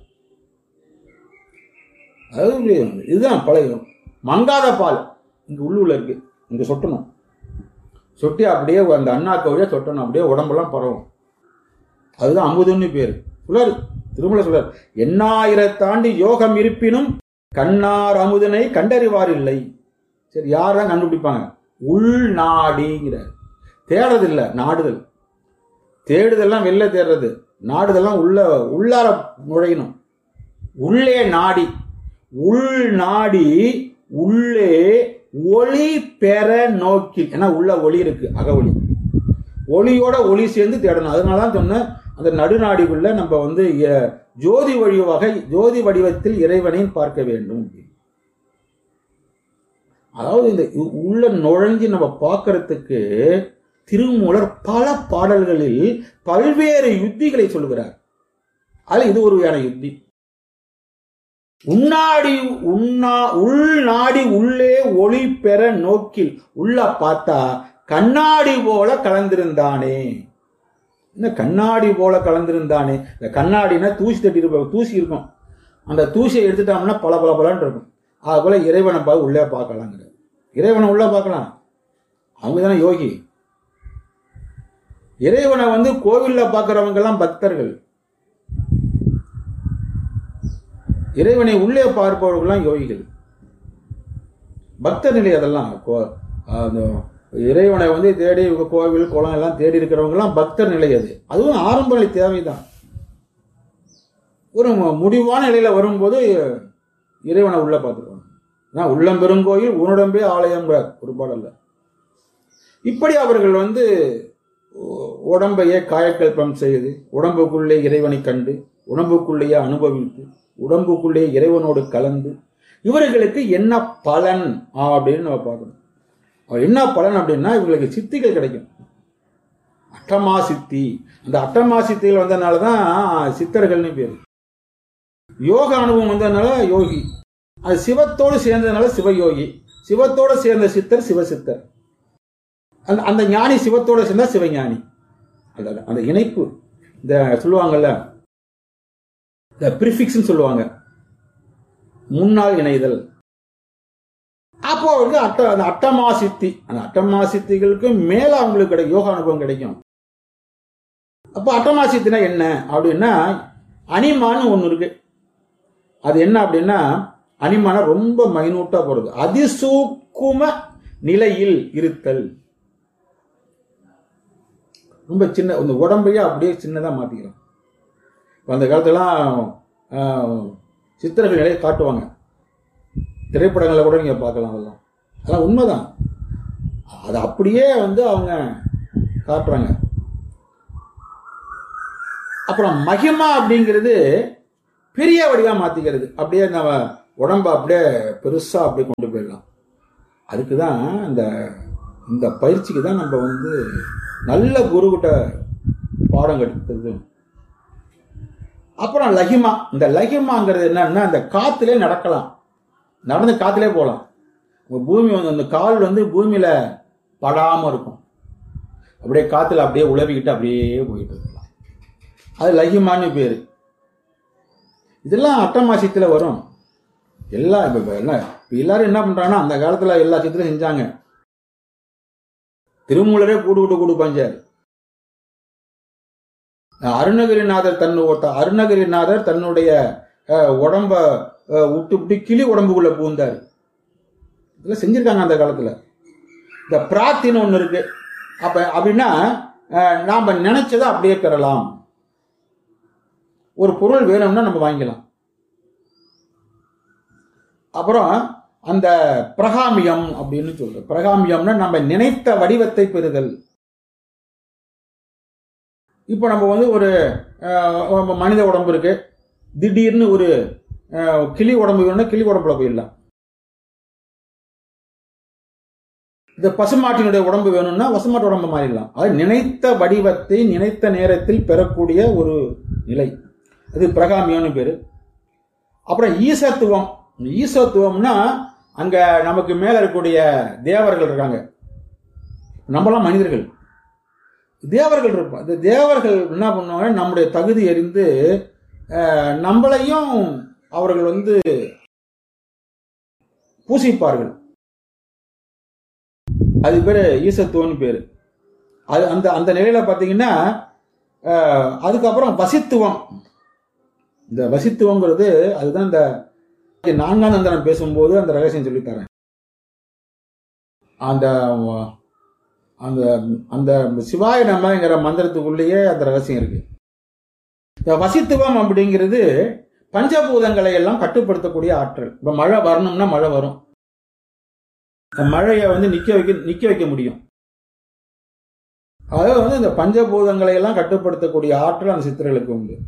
அது இதுதான் பழைய மங்காத பால் இங்க உள்ளுல இருக்கு இங்க சொட்டணும் சொட்டி அப்படியே அந்த அண்ணாக்க வழியா சொட்டணும் அப்படியே உடம்பெல்லாம் பரவும் அதுதான் அமுதுன்னு பேரு சொல்றாரு திருமலை சொல்றாரு எண்ணாயிரத்தாண்டு யோகம் இருப்பினும் கண்ணார் அமுதனை கண்டறிவார் இல்லை சரி யார் தான் கண்டுபிடிப்பாங்க உள்நாடிங்கிறார் தேடுறது இல்ல நாடுதல் தேடுதெல்லாம் வெளில தேடுறது நாடுதெல்லாம் உள்ள உள்ளார நுழையணும் உள்ளே நாடி உள் நாடி உள்ளே ஒளி பெற நோக்கி ஏன்னா உள்ள ஒளி இருக்கு அகவொளி ஒளியோட ஒளி சேர்ந்து தேடணும் அதனால தான் சொன்னேன் அந்த நடுநாடிக்குள்ள நம்ம வந்து எ- ஜோதி வழி வகை ஜோதி வடிவத்தில் இறைவனை பார்க்க வேண்டும் அதாவது இந்த உ- உள்ள நுழைஞ்சு நம்ம பார்க்கறதுக்கு திருமூலர் பல பாடல்களில் பல்வேறு யுத்திகளை சொல்லுகிறார் அதுல இது ஒரு வகையான யுத்தி உன்னாடி உண்ணா உள்நாடி உள்ளே ஒளி பெற நோக்கில் உள்ள பார்த்தா கண்ணாடி போல கலந்திருந்தானே என்ன கண்ணாடி போல கலந்திருந்தானே இந்த கண்ணாடினா தூசி தட்டி இருப்ப தூசி இருக்கும் அந்த தூசியை எடுத்துட்டோம்னா பல பல பலன்னு இருக்கும் அது போல இறைவனை பார்த்து உள்ளே பார்க்கலாங்கிறது இறைவனை உள்ள பார்க்கலாம் அவங்க தானே யோகி இறைவனை வந்து கோவில்ல பார்க்கறவங்க எல்லாம் பக்தர்கள் இறைவனை உள்ளே பார்ப்பவர்கள்லாம் யோகிகள் பக்த நிலை அதெல்லாம் கோ- அந்த இறைவனை வந்து தேடி கோவில் குளம் எல்லாம் தேடி இருக்கிறவங்கலாம் பக்தர் நிலை அது அதுவும் ஆரம்ப நிலை தேவைதான் ஒரு மு- முடிவான நிலையில வரும்போது இறைவனை உள்ள பார்த்துருவாங்க நான் உள்ளம் பெருங்கோயில் உன்னுடம்பே ஆலயம்ங்கிறார் ஒரு பாடல்ல இப்படி அவர்கள் வந்து உ- உடம்பையே காயக்கல்பம் செய்து உடம்புக்குள்ளே இறைவனை கண்டு உடம்புக்குள்ளேயே அனுபவித்து உடம்புக்குள்ளே இறைவனோடு கலந்து இவர்களுக்கு என்ன பலன் அப்படின்னு நம்ம பார்க்கணும் அவர் என்ன பலன் அப்படின்னா இவங்களுக்கு சித்திகள் கிடைக்கும் அட்டமா சித்தி அந்த அட்டமா சித்திகள் வந்ததுனால தான் சித்தர்கள்னு பேர் யோக அனுபவம் வந்ததுனால யோகி அது சிவத்தோடு சேர்ந்ததுனால சிவயோகி சிவத்தோடு சேர்ந்த சித்தர் சிவசித்தர் அந்த அந்த ஞானி சிவத்தோட சேர்ந்தா சிவஞானி அந்த அந்த இணைப்பு இந்த சொல்லுவாங்கல்ல இந்த ப்ரிஃபிக்ஸ்னு சொல்லுவாங்க முன்னால் இணைதல் அப்போ அவருக்கு அட்ட அந்த அட்டமா சித்தி அந்த அட்டமா சித்திகளுக்கு மேல அவங்களுக்கு கிடைக்கும் யோகா அனுபவம் கிடைக்கும் அப்போ அட்டமா சித்தினா என்ன அப்படின்னா அனிமான்னு ஒன்று இருக்கு அது என்ன அப்படின்னா அனிமான ரொம்ப மைனூட்டா போறது அதிசூக்கும நிலையில் இருத்தல் ரொம்ப சின்ன இந்த உடம்பையே அப்படியே சின்னதா மாத்திக்கிறோம் இப்ப அந்த காலத்துலாம் ஆஹ், சித்திரங்கள் நிலையை காட்டுவாங்க திரைப்படங்களை கூட நீங்க பார்க்கலாம் அதெல்லாம் அதெல்லாம் உண்மைதான் அது அப்படியே வந்து அவங்க காட்டுறாங்க அப்புறம் மகிமா அப்படிங்கிறது பெரிய வடிவா மாத்திக்கிறது அப்படியே நம்ம உடம்ப அப்படியே பெருசா அப்படியே கொண்டு போயிடலாம் அதுக்கு தான் இந்த இந்த பயிற்சிக்கு தான் நம்ம வந்து நல்ல குருகிட்ட பாடம் கற்றுக்கிறது அப்புறம் லகிமா இந்த லகிமாங்கிறது என்னன்னா இந்த காத்துலே நடக்கலாம் நடந்து காத்துலே போகலாம் உங்க பூமி வந்து அந்த கால் வந்து பூமியில படாம இருக்கும் அப்படியே காத்துல அப்படியே உழவிக்கிட்டு அப்படியே போயிட்டு இருக்கலாம் அது லகிமான்னு பேரு இதெல்லாம் அட்டமாசியத்தில் வரும் எல்லா இப்ப இப்ப என்ன இப்ப எல்லாரும் என்ன பண்றாங்கன்னா அந்த காலத்துல எல்லா சித்திரம் செஞ்சாங்க திருமூலரே கூடு விட்டு கூடு பாஞ்சார் அருணகிரிநாதர் தன்னு அருணகிரிநாதர் தன்னுடைய அஹ், உடம்ப அஹ், விட்டு விட்டு கிளி உடம்புக்குள்ள பூந்தார் இதெல்லாம் செஞ்சிருக்காங்க அந்த காலத்துல இந்த பிரார்த்தின்னு ஒண்ணு இருக்கு அப்ப அப்படின்னா அஹ், நாம நினைச்சதை அப்படியே பெறலாம் ஒரு பொருள் வேணும்னா நம்ம வாங்கிக்கலாம் அப்புறம் அந்த பிரகாமியம் அப்படின்னு சொல்றோம் பிரகாமியம்னா நம்ம நினைத்த வடிவத்தை பெறுதல் இப்போ நம்ம வந்து ஒரு அஹ், நம்ம மனித உடம்பு இருக்கு திடீர்னு ஒரு அஹ், கிளி உடம்பு வேணும்னா கிளி உடம்புல போயிடலாம் இந்த பசுமாட்டினுடைய உடம்பு வேணும்னா பசுமாட்டு உடம்பு மாறிடலாம் அது நினைத்த வடிவத்தை நினைத்த நேரத்தில் பெறக்கூடிய ஒரு நிலை அது பிரகாமியம்னு பேரு அப்புறம் ஈசத்துவம் ஈசத்துவம்னா அங்க நமக்கு மேல இருக்கக்கூடிய தேவர்கள் இருக்காங்க நம்மளாம் மனிதர்கள் தேவர்கள் இருப்போம் இந்த தேவர்கள் என்ன பண்ணுவாங்க நம்முடைய தகுதி அறிந்து அஹ், நம்மளையும் அவர்கள் வந்து பூசிப்பார்கள் அது பேரு ஈசத்துவம்னு பேரு அது அந்த அந்த நிலையில பாத்தீங்கன்னா அஹ், அதுக்கப்புறம் வசித்துவம் இந்த வசித்துவங்கிறது அதுதான் இந்த நான்காம் நந்தனம் பேசும்போது அந்த ரகசியம் சொல்லித்தரேன் அந்த அந்த அந்த சிவாய நமங்கிற மந்திரத்துக்குள்ளேயே அந்த ரகசியம் இருக்கு இந்த வசித்துவம் அப்படிங்கிறது பஞ்சபூதங்களை எல்லாம் கட்டுப்படுத்தக்கூடிய ஆற்றல் இப்ப மழை வரணும்னா மழை வரும் இந்த மழையை வந்து நிக்க வைக்க நிக்க வைக்க முடியும் அதாவது வந்து இந்த பஞ்சபூதங்களை எல்லாம் கட்டுப்படுத்தக்கூடிய ஆற்றல் அந்த சித்தர்களுக்கு உண்டு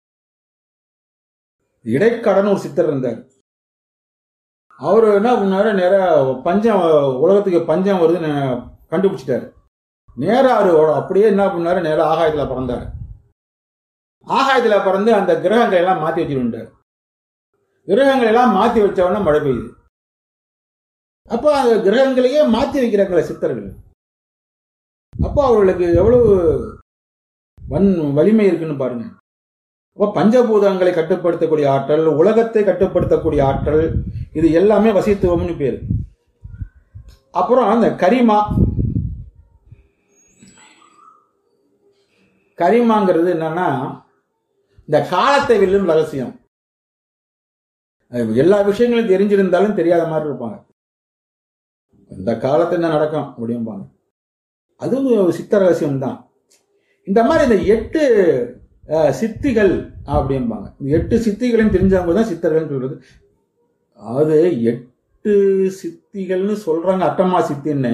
இடைக்கடன் ஒரு சித்தர் இருந்தார் அவர் என்ன பண்ணாரு நேரா பஞ்சம் உலகத்துக்கு பஞ்சம் வருதுன்னு கண்டுபிடிச்சிட்டாரு நேரா அவரு அப்படியே என்ன பண்ணாரு நேரா ஆகாயத்துல பறந்தாரு ஆகாயத்துல பறந்து அந்த கிரகங்களை எல்லாம் மாத்தி வச்சுருந்தார் கிரகங்களை எல்லாம் மாத்தி வச்ச உடனே மழை பெய்யுது அப்போ அந்த கிரகங்களையே மாத்தி வைக்கிறாங்களே சித்தர்கள் அப்போ அவர்களுக்கு எவ்வளவு வன் வலிமை இருக்குன்னு பாருங்க அப்போ பஞ்சபூதங்களை கட்டுப்படுத்தக்கூடிய ஆற்றல் உலகத்தை கட்டுப்படுத்தக்கூடிய ஆற்றல் இது எல்லாமே வசித்துவம்னு பேரு அப்புறம் அந்த கரிமா கரிமாங்கிறது என்னன்னா இந்த காலத்தை வெல்லும் ரகசியம் அது எல்லா விஷயங்களும் தெரிஞ்சிருந்தாலும் தெரியாத மாதிரி இருப்பாங்க இந்த காலத்துல என்ன நடக்கும் அப்படிம்பாங்க அதுவும் ஒரு சித்த ரகசியம் தான் இந்த மாதிரி இந்த எட்டு அஹ், சித்திகள் அப்படிம்பாங்க இந்த எட்டு சித்திகளையும் தெரிஞ்சவங்க தான் சித்தர்கள் சொல்றது அது எட்டு சித்திகள்னு சொல்றாங்க அட்டமா சித்தின்னு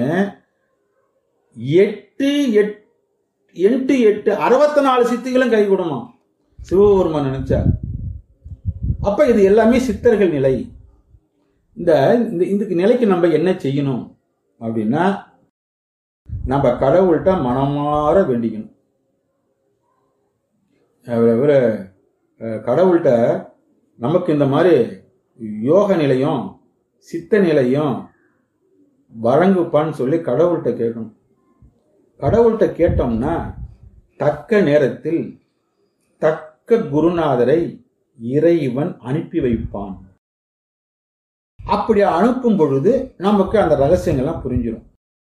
எட்டு எட் எட்டு எட்டு அறுபத்தி நாலு சித்திகளும் கை கொடுமா சிவபெருமான் நினைச்சா அப்ப இது எல்லாமே சித்தர்கள் நிலை இந்த இந்த இதுக்கு நிலைக்கு நம்ம என்ன செய்யணும் அப்படின்னா நம்ம கடவுள்கிட்ட மனமாற வேண்டிக்கணும் அவரு- அவரு, அஹ், கடவுள்கிட்ட நமக்கு இந்த மாதிரி யோக நிலையும் சித்த நிலையும் வழங்குப்பான்னு சொல்லி கடவுள்கிட்ட கேட்கணும் கடவுள்கிட்ட கேட்டோம்னா தக்க நேரத்தில் தக்க குருநாதரை இறைவன் அனுப்பி வைப்பான் அப்படி அனுப்பும் பொழுது நமக்கு அந்த ரகசியங்கள்லாம் புரிஞ்சிடும்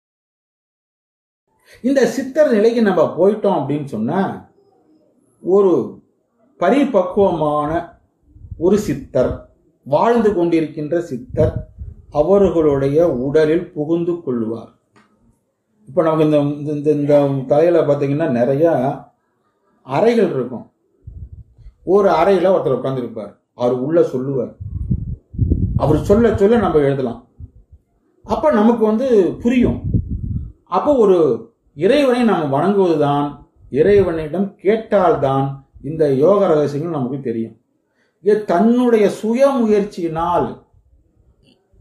இந்த சித்தர் நிலைக்கு நம்ம போயிட்டோம் அப்படின்னு சொன்னா ஒரு பரிபக்குவமான ஒரு சித்தர் வாழ்ந்து கொண்டிருக்கின்ற சித்தர் அவர்களுடைய உடலில் புகுந்து கொள்வார் இப்போ நமக்கு இந்த இந்த- இந்த இந்த தலையில பார்த்தீங்கன்னா நிறைய அறைகள் இருக்கும் ஒரு அறையில ஒருத்தர் உட்கார்ந்திருப்பார் அவர் உள்ள சொல்லுவார் அவர் சொல்ல சொல்ல நம்ம எழுதலாம் அப்ப நமக்கு வந்து புரியும் அப்போ ஒரு இறைவனை நாம் வணங்குவதுதான் இறைவனிடம் கேட்டால்தான் இந்த யோக ரகசியங்கள் நமக்கு தெரியும் இது தன்னுடைய சுய முயற்சியினால்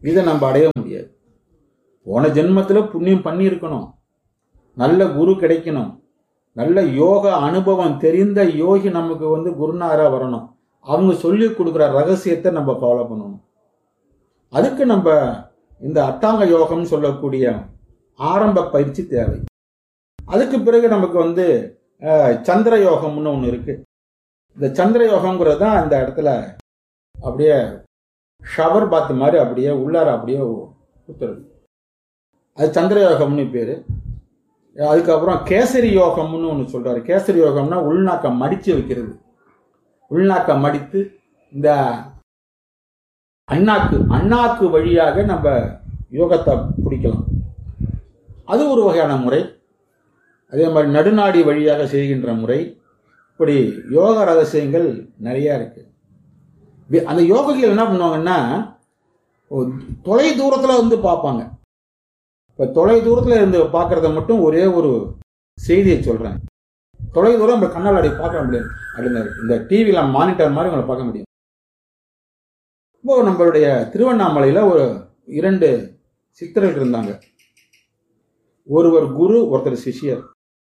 இதை நம்ம அடைய முடியாது போன ஜென்மத்துல புண்ணியம் பண்ணியிருக்கணும் நல்ல குரு கிடைக்கணும் நல்ல யோக அனுபவம் தெரிந்த யோகி நமக்கு வந்து குருநாரா வரணும் அவங்க சொல்லி கொடுக்குற ரகசியத்தை நம்ம ஃபாலோ பண்ணணும் அதுக்கு நம்ம இந்த அட்டாங்க யோகம்னு சொல்லக்கூடிய ஆரம்ப பயிற்சி தேவை அதுக்கு பிறகு நமக்கு வந்து அஹ், சந்திர யோகம்னு ஒன்று இருக்கு இந்த சந்திர யோகம்ங்கிறது தான் இந்த இடத்துல அப்படியே ஷவர் பாத் மாதிரி அப்படியே உள்ளார அப்படியே ஊத்துறது அது சந்திர யோகம்னு பேரு அதுக்கப்புறம் கேசரி யோகம்னு ஒன்று சொல்றாரு கேசரி யோகம்னா உள்நாக்கம் மடிச்சு வைக்கிறது உள்நாக்கம் மடித்து இந்த அண்ணாக்கு அண்ணாக்கு வழியாக நம்ம யோகத்தை பிடிக்கலாம் அது ஒரு வகையான முறை அதே மாதிரி நடுநாடி வழியாக செய்கின்ற முறை இப்படி யோக ரகசியங்கள் நிறைய இருக்கு வி- அந்த யோகிகள் என்ன பண்ணுவாங்கன்னா ஒரு தொலை தூரத்துல வந்து பார்ப்பாங்க இப்ப தொலை தூரத்துல இருந்து பார்க்கறத மட்டும் ஒரே ஒரு செய்தியை சொல்றேன் தொலை தூரம் நம்ம கண்ணால் அப்படி பார்க்க முடியாது அப்படின்னாரு இந்த டிவியில மானிட்டர் மாதிரி உங்களை பார்க்க முடியும் இப்போ நம்மளுடைய திருவண்ணாமலையில ஒரு இரண்டு சித்தர்கள் இருந்தாங்க ஒருவர் குரு ஒருத்தர் சிஷ்யர்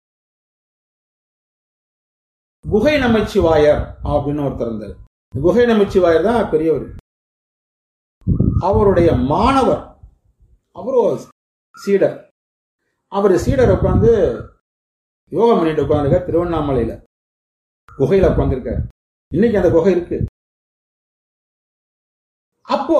குகை நமச்சிவாயர் அப்படின்னு ஒருத்தர் இருந்தார் குகை நமச்சிவாயர் தான் பெரியவர் அவருடைய மாணவர் அவரும் சீடர் அவர் சீடர் உட்காந்து யோகம் பண்ணிட்டு உட்காந்துருக்கார் திருவண்ணாமலையில குகையில உட்காந்துருக்கார் இன்னைக்கு அந்த குகை இருக்கு அப்போ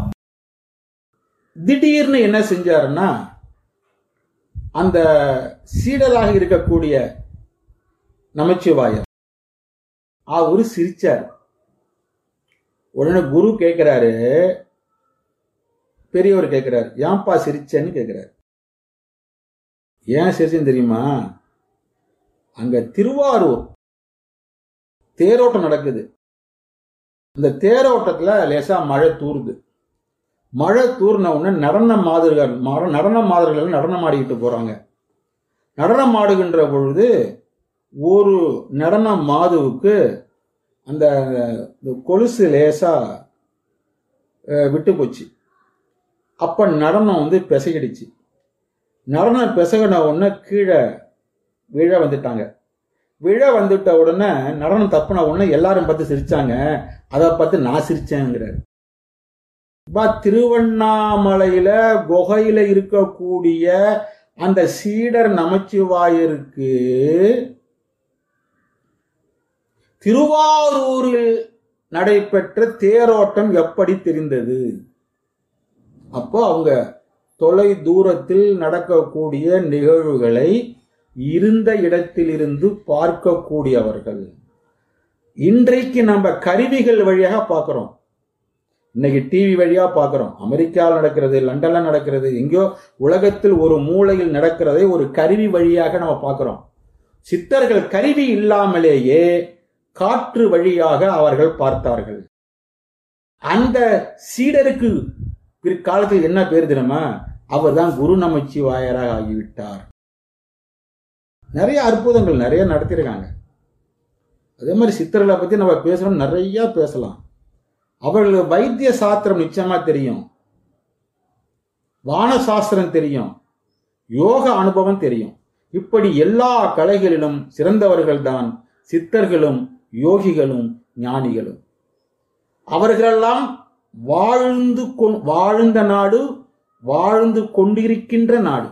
திடீர்னு என்ன செஞ்சாருன்னா அந்த சீடராக இருக்கக்கூடிய நமச்சிவாயர் அவரு சிரிச்சார் உடனே குரு கேட்கிறாரு பெரியவர் கேட்கிறாரு ஏன்பா சிரிச்சேன்னு கேட்கிறாரு ஏன் சிரிச்சேன்னு தெரியுமா அங்க திருவாரூர் தேரோட்டம் நடக்குது இந்த தேரோட்டத்துல லேசா மழை தூறுது மழை தூர்ன உடனே நடன மாதிரிகள் மர- நடன மாதிரிகள் நடனம் ஆடிக்கிட்டு போறாங்க நடனம் ஆடுகின்ற பொழுது ஒரு நடன மாதுவுக்கு அந்த இந்த கொலுசு லேசா அஹ், விட்டு போச்சு அப்ப நடனம் வந்து பிசகிடுச்சு நடனம் பிசகின உடனே கீழே விழ வந்துட்டாங்க விழ வந்துட்ட உடனே நடனம் தப்புன உடனே எல்லாரும் பார்த்து சிரிச்சாங்க அதை பார்த்து நான் சிரிச்சேங்கிறாரு பா திருவண்ணாமலையில குகையில இருக்கக்கூடிய அந்த சீடர் நமச்சிவாயருக்கு திருவாரூரில் நடைபெற்ற தேரோட்டம் எப்படி தெரிந்தது அப்போ அவங்க தொலை தூரத்தில் நடக்கக்கூடிய நிகழ்வுகளை இருந்த இடத்திலிருந்து பார்க்கக்கூடியவர்கள் இன்றைக்கு நம்ம கருவிகள் வழியாக பார்க்கிறோம் இன்னைக்கு டிவி வழியா பார்க்கிறோம் அமெரிக்காவில் நடக்கிறது லண்டன்ல நடக்கிறது எங்கேயோ உலகத்தில் ஒரு மூலையில் நடக்கிறதை ஒரு கருவி வழியாக நம்ம பார்க்கிறோம் சித்தர்கள் கருவி இல்லாமலேயே காற்று வழியாக அவர்கள் பார்த்தார்கள் அந்த சீடருக்கு பிற்காலத்தில் என்ன பேர் தெரியுமா அவர் தான் குரு நமச்சிவாயராக ஆகிவிட்டார் நிறைய அற்புதங்கள் நிறைய நடத்தியிருக்காங்க அதே மாதிரி சித்தர்களை பத்தி நம்ம பேசணும் நிறைய பேசலாம் அவர்களுக்கு வைத்திய சாஸ்திரம் நிச்சயமா தெரியும் வான சாஸ்திரம் தெரியும் யோக அனுபவம் தெரியும் இப்படி எல்லா கலைகளிலும் சிறந்தவர்கள் தான் சித்தர்களும் யோகிகளும் ஞானிகளும் அவர்களெல்லாம் வாழ்ந்து கொ- வாழ்ந்த நாடு வாழ்ந்து கொண்டிருக்கின்ற நாடு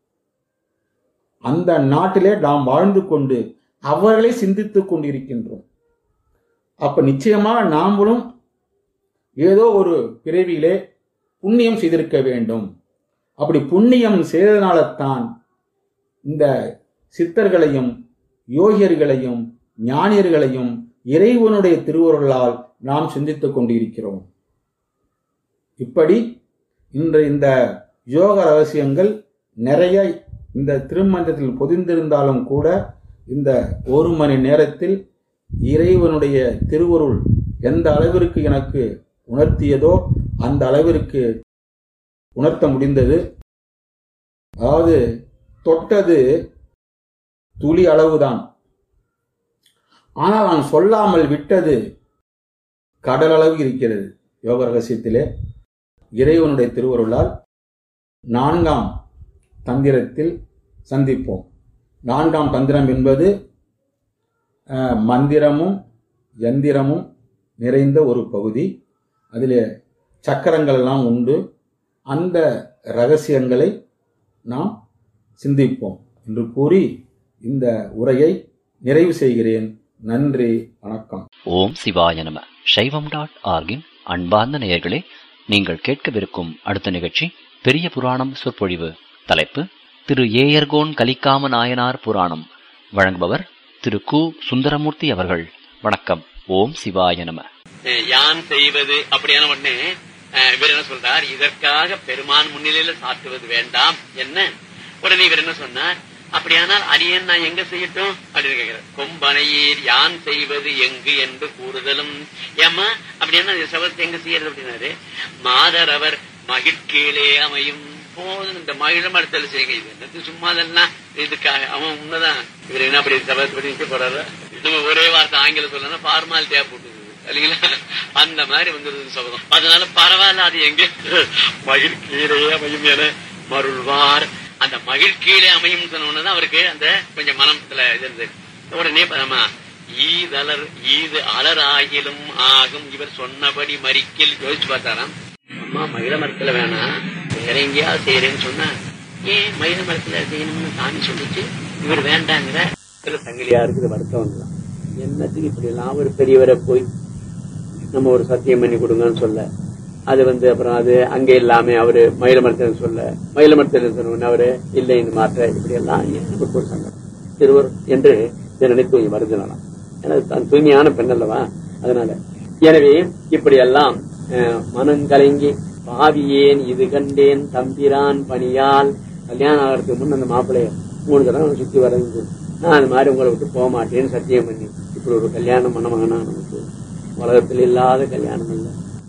அந்த நாட்டிலே நாம் வாழ்ந்து கொண்டு அவர்களை சிந்தித்துக் கொண்டிருக்கின்றோம் அப்ப நிச்சயமா நாமளும் ஏதோ ஒரு பிறவியிலே புண்ணியம் செய்திருக்க வேண்டும் அப்படி புண்ணியம் செய்ததனால்தான் இந்த சித்தர்களையும் யோகியர்களையும் ஞானியர்களையும் இறைவனுடைய திருவருளால் நாம் சிந்தித்துக் கொண்டிருக்கிறோம் இப்படி இன்று இந்த யோக ரகசியங்கள் நிறைய இந்த திருமந்திரத்தில் பொதிந்திருந்தாலும் கூட இந்த ஒரு மணி நேரத்தில் இறைவனுடைய திருவருள் எந்த அளவிற்கு எனக்கு உணர்த்தியதோ அந்த அளவிற்கு உணர்த்த முடிந்தது அதாவது தொட்டது துளி அளவுதான் ஆனால் நான் சொல்லாமல் விட்டது கடல் அளவு இருக்கிறது யோக ரகசியத்திலே இறைவனுடைய திருவருளால் நான்காம் தந்திரத்தில் சந்திப்போம் நான்காம் தந்திரம் என்பது அஹ், மந்திரமும் யந்திரமும் நிறைந்த ஒரு பகுதி அதில் சக்கரங்கள் எல்லாம் உண்டு அந்த ரகசியங்களை நாம் சிந்திப்போம் என்று கூறி இந்த உரையை நிறைவு செய்கிறேன் நன்றி வணக்கம் ஓம் சிவாய நம சைவம் டாட் ஆர்கின் அன்பார்ந்த நேயர்களே நீங்கள் கேட்கவிருக்கும் அடுத்த நிகழ்ச்சி பெரிய புராணம் சொற்பொழிவு தலைப்பு திரு ஏயர்கோன் கலிக்காம நாயனார் புராணம் வழங்குபவர் திரு கு சுந்தரமூர்த்தி அவர்கள் வணக்கம் ஓம் சிவாய நம அஹ் யான் செய்வது அப்படியான உடனே அஹ் இவர் என்ன சொல்றார் இதற்காக பெருமான் முன்னிலையில சாத்துவது வேண்டாம் என்ன உடனே இவர் என்ன சொன்னார் அப்படியானால் அடியன் நான் எங்க செய்யட்டும் அப்படின்னு கேட்கிறார் கொம்பனையீர் யான் செய்வது எங்கு என்று கூறுதலும் ஏமா அப்படின்னா இந்த சபதத்தை எங்க செய்யறது அப்படின்னாரு மாதர் அவர் மகிழ்கீழே அமையும் போதும் இந்த மகிழம் அடுத்தல செய்யுங்க இது என்னது சும்மா அதெல்லாம் இதுக்காக அவன் உண்மைதான் இவர் என்ன அப்படி சபதத்தை படி நிக்க போறாரு நம்ம ஒரே வார்த்தை ஆங்கிலம் சொல்லணும் ஃபார்மாலிட்டியா போட்டுது இல்லைங்களா அந்த மாதிரி வந்துருது சபதம் அதனால பரவாயில்ல அது எங்க மகிழ்கீழே அமையும் என மருள்வார் அந்த மகிழ்கீழே அமையும் சொன்னதான் அவருக்கு அந்த கொஞ்சம் மனத்துல இது இருந்தது உடனே பரமா ஈதலர் ஈது அலராகிலும் ஆகும் இவர் சொன்னபடி மறிக்கில் யோசிச்சு பார்த்தாராம் அம்மா மகிழ மரத்துல வேணாம் வேற எங்கேயாவது செய்யறேன்னு சொன்னா ஏன் மகிழ மரத்துல செய்யணும்னு சாமி சொல்லிச்சு இவர் வேண்டாங்கிற இதுல சங்கிலியா இருக்குது வருத்தம் வந்துதான் என்னத்துக்கு இப்படி எல்லாம் ஒரு பெரியவரை போய் நம்ம ஒரு சத்தியம் பண்ணி கொடுங்கன்னு சொல்ல அது வந்து அப்புறம் அது அங்க இல்லாம அவரு மயில மரத்தில் சொல்ல மயில மரத்தில் சொன்ன அவரு இல்லை இந்த மாற்ற இப்படி எல்லாம் எனக்கு ஒரு சங்கம் திருவர் என்று இதை நினைத்து வருதுனாலாம் ஏன்னா தான் தூய்மையான பெண் அல்லவா அதனால எனவே இப்படி எல்லாம் அஹ், மனங்கலங்கி பாவியேன் இது கண்டேன் தம்பிரான் பணியால் கல்யாணம் ஆகிறதுக்கு முன் அந்த மாப்பிள்ளைய மூணு தடவை சுத்தி வரைஞ்சு நான் அந்த மாதிரி உங்களை விட்டு போக மாட்டேன்னு சத்தியம் பண்ணி இப்படி ஒரு கல்யாணம் பண்ண மகனா நமக்கு உலகத்தில் இல்லாத கல்யாணம் இல்லை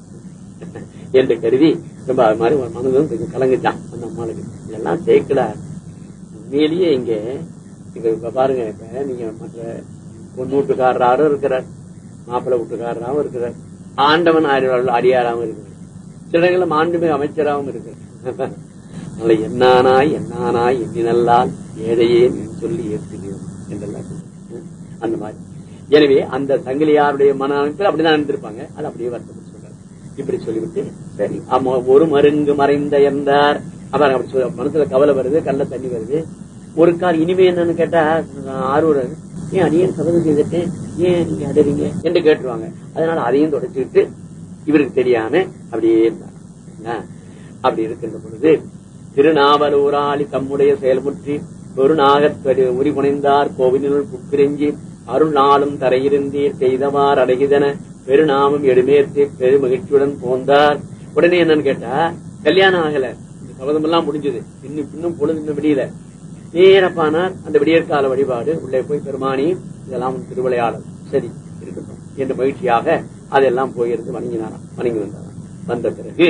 என்று கருதி ரொம்ப அது மாதிரி ஒரு மனதும் கொஞ்சம் கலங்குச்சான் அந்த அம்மாளுக்கு இதெல்லாம் சேர்க்கலார் உண்மையிலேயே இங்க இங்க இப்ப பாருங்க இப்ப நீங்க மற்ற பொண்ணு வீட்டுக்காரராரும் இருக்கிறார் மாப்பிள்ளை வீட்டுக்காரராகவும் இருக்கிறார் ஆண்டவன் அடி- அடியாராகவும் இருக்கிறார் சில இடங்களில் மாண்புமிகு அமைச்சராகவும் இருக்கிறார் அதனால என்னானாய் என்னானாய் எண்ணினல்லால் ஏழையே நீ சொல்லி ஏற்றுகிறோம் என்றெல்லாம் சொல்றார். அந்த மாதிரி எனவே அந்த சங்கிலியாருடைய மன அமைப்பில் அப்படிதான் இருந்திருப்பாங்க அது அப்படியே வருத்தப்பட்டு சொல்றாரு இப்படி சொல்லிவிட்டு சரி ஆமா ஒரு மருங்கு மறைந்த இருந்தார் அப்புறம் அப்படி சொல்ல மனசுல கவலை வருது கல்ல தண்ணி வருது ஒரு கால் இனிமே என்னன்னு கேட்டா ஆரூர் ஏன் அடியேன் சபதம் செய்துட்டு ஏன் நீங்க அடறீங்க என்று கேட்டுருவாங்க அதனால அதையும் தொடச்சுக்கிட்டு இவருக்கு தெரியாம அப்படியே இருந்தார் என்ன? அப்படி இருக்கின்ற பொழுது திருநாவலூராளி தம்முடைய செயல்முற்றி ஒரு நாகத் உரி புனைந்தார் கோவிலினுள் புக்கிரெஞ்சி அருள் நாளும் தரையிருந்தீர் செய்தவார் அடகிதன பெருநாமம் எடுமேற்று பெரு மகிழ்ச்சியுடன் போந்தார் உடனே என்னன்னு கேட்டா கல்யாணம் ஆகல இந்த சபதம் எல்லாம் முடிஞ்சது இன்னும் இன்னும் பொழுது இன்னும் விடியல நேரப்பானார் அந்த விடியற்கால வழிபாடு உள்ளே போய் பெருமானி இதெல்லாம் உன் திருவிளையாடல் சரி இருக்கட்டும் என்று மகிழ்ச்சியாக அதெல்லாம் போயிருந்து வணங்கினாராம் வணங்கி வந்தாராம் வந்த பிறகு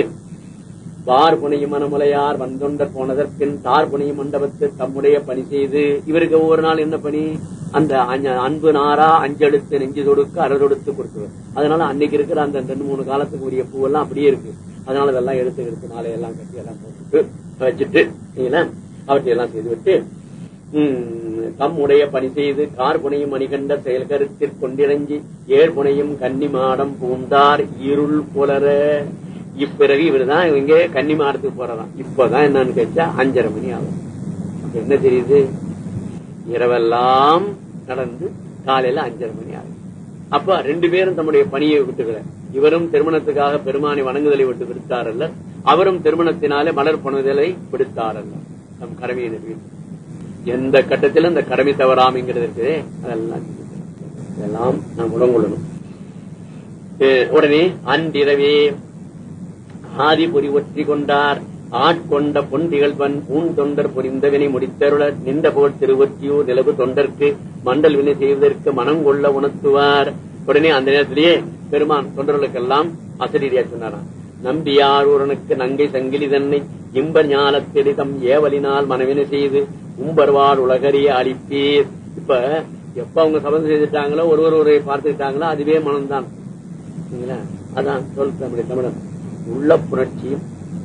வார் புனையும் மனமுலையார் வந்தொண்டர் போனதற்பின் தார் புனையும் மண்டபத்தில் தம்முடைய பணி செய்து இவருக்கு ஒவ்வொரு நாள் என்ன பணி அந்த அஞ்ச- அன்பு நாரா அஞ்செழுத்து நெஞ்சு தொடுக்க அரை தொடுத்து கொடுத்துருவார் அதனால அன்னைக்கு இருக்கிற அந்த ரெண்டு மூணு காலத்துக்கு உரிய பூவெல்லாம் அப்படியே இருக்கு அதனால அதெல்லாம் எடுத்து எடுத்து நாளை எல்லாம் கட்டி எல்லாம் போட்டுட்டு வச்சுட்டு சரிங்களா? அவற்றை எல்லாம் செய்துவிட்டு உம், தம்முடைய பணி செய்து கார் புனையும் மணிகண்ட செயல் கருத்தில் கொண்டிறங்கி ஏர் புனையும் கன்னி மாடம் பூந்தார் இருள் புலர இப்பிறகு இவருதான் இங்க கன்னி மாடத்துக்கு போறதாம் இப்பதான் என்னன்னு கேட்டா அஞ்சரை மணி ஆகும் அப்ப என்ன தெரியுது இரவெல்லாம் நடந்து காலையில அஞ்சரை மணி ஆகும் அப்ப ரெண்டு பேரும் தம்முடைய பணியை விட்டுக்கல இவரும் திருமணத்துக்காக பெருமானை வணங்குதலை விட்டு விடுத்தாரல்ல அவரும் திருமணத்தினாலே மலர் புனதலை விடுத்தாரல்ல நம் கடமையை நிறைவேற்றி எந்த கட்டத்திலும் இந்த கடமை தவறாமைங்கிறது இருக்குது அதெல்லாம் இதெல்லாம் நாம் உடங்கொள்ளணும் அஹ் உடனே அன்றிரவே ஆதிபுரி ஒற்றி கொண்டார் ஆட்கொண்ட பொன்திகழ்வன் பூண் தொண்டர் புரிந்தவினை முடித்தருள நின்ற போல் திருவொற்றியூர் நிலவு தொண்டர்க்கு மண்டல் வினை செய்வதற்கு மனம் கொள்ள உணர்த்துவார் உடனே அந்த நேரத்திலேயே பெருமான் தொண்டர்களுக்கெல்லாம் அசரீரியா சொன்னாராம் நம்பியாரூரனுக்கு நங்கை சங்கிலி தன்னை இம்பர் ஞாலத்தெளி தம் ஏவலினால் மனவினை செய்து உம்பர்வார் உலகறிய அளிப்பீர் இப்ப எப்ப அவங்க சபதம் செய்துட்டாங்களோ ஒருவர் ஒருவரை பார்த்துக்கிட்டாங்களோ அதுவே மனம்தான் சரிங்களா? அதான் சொல் தமிழ் தமிழன் உள்ள புணர்ச்சியும்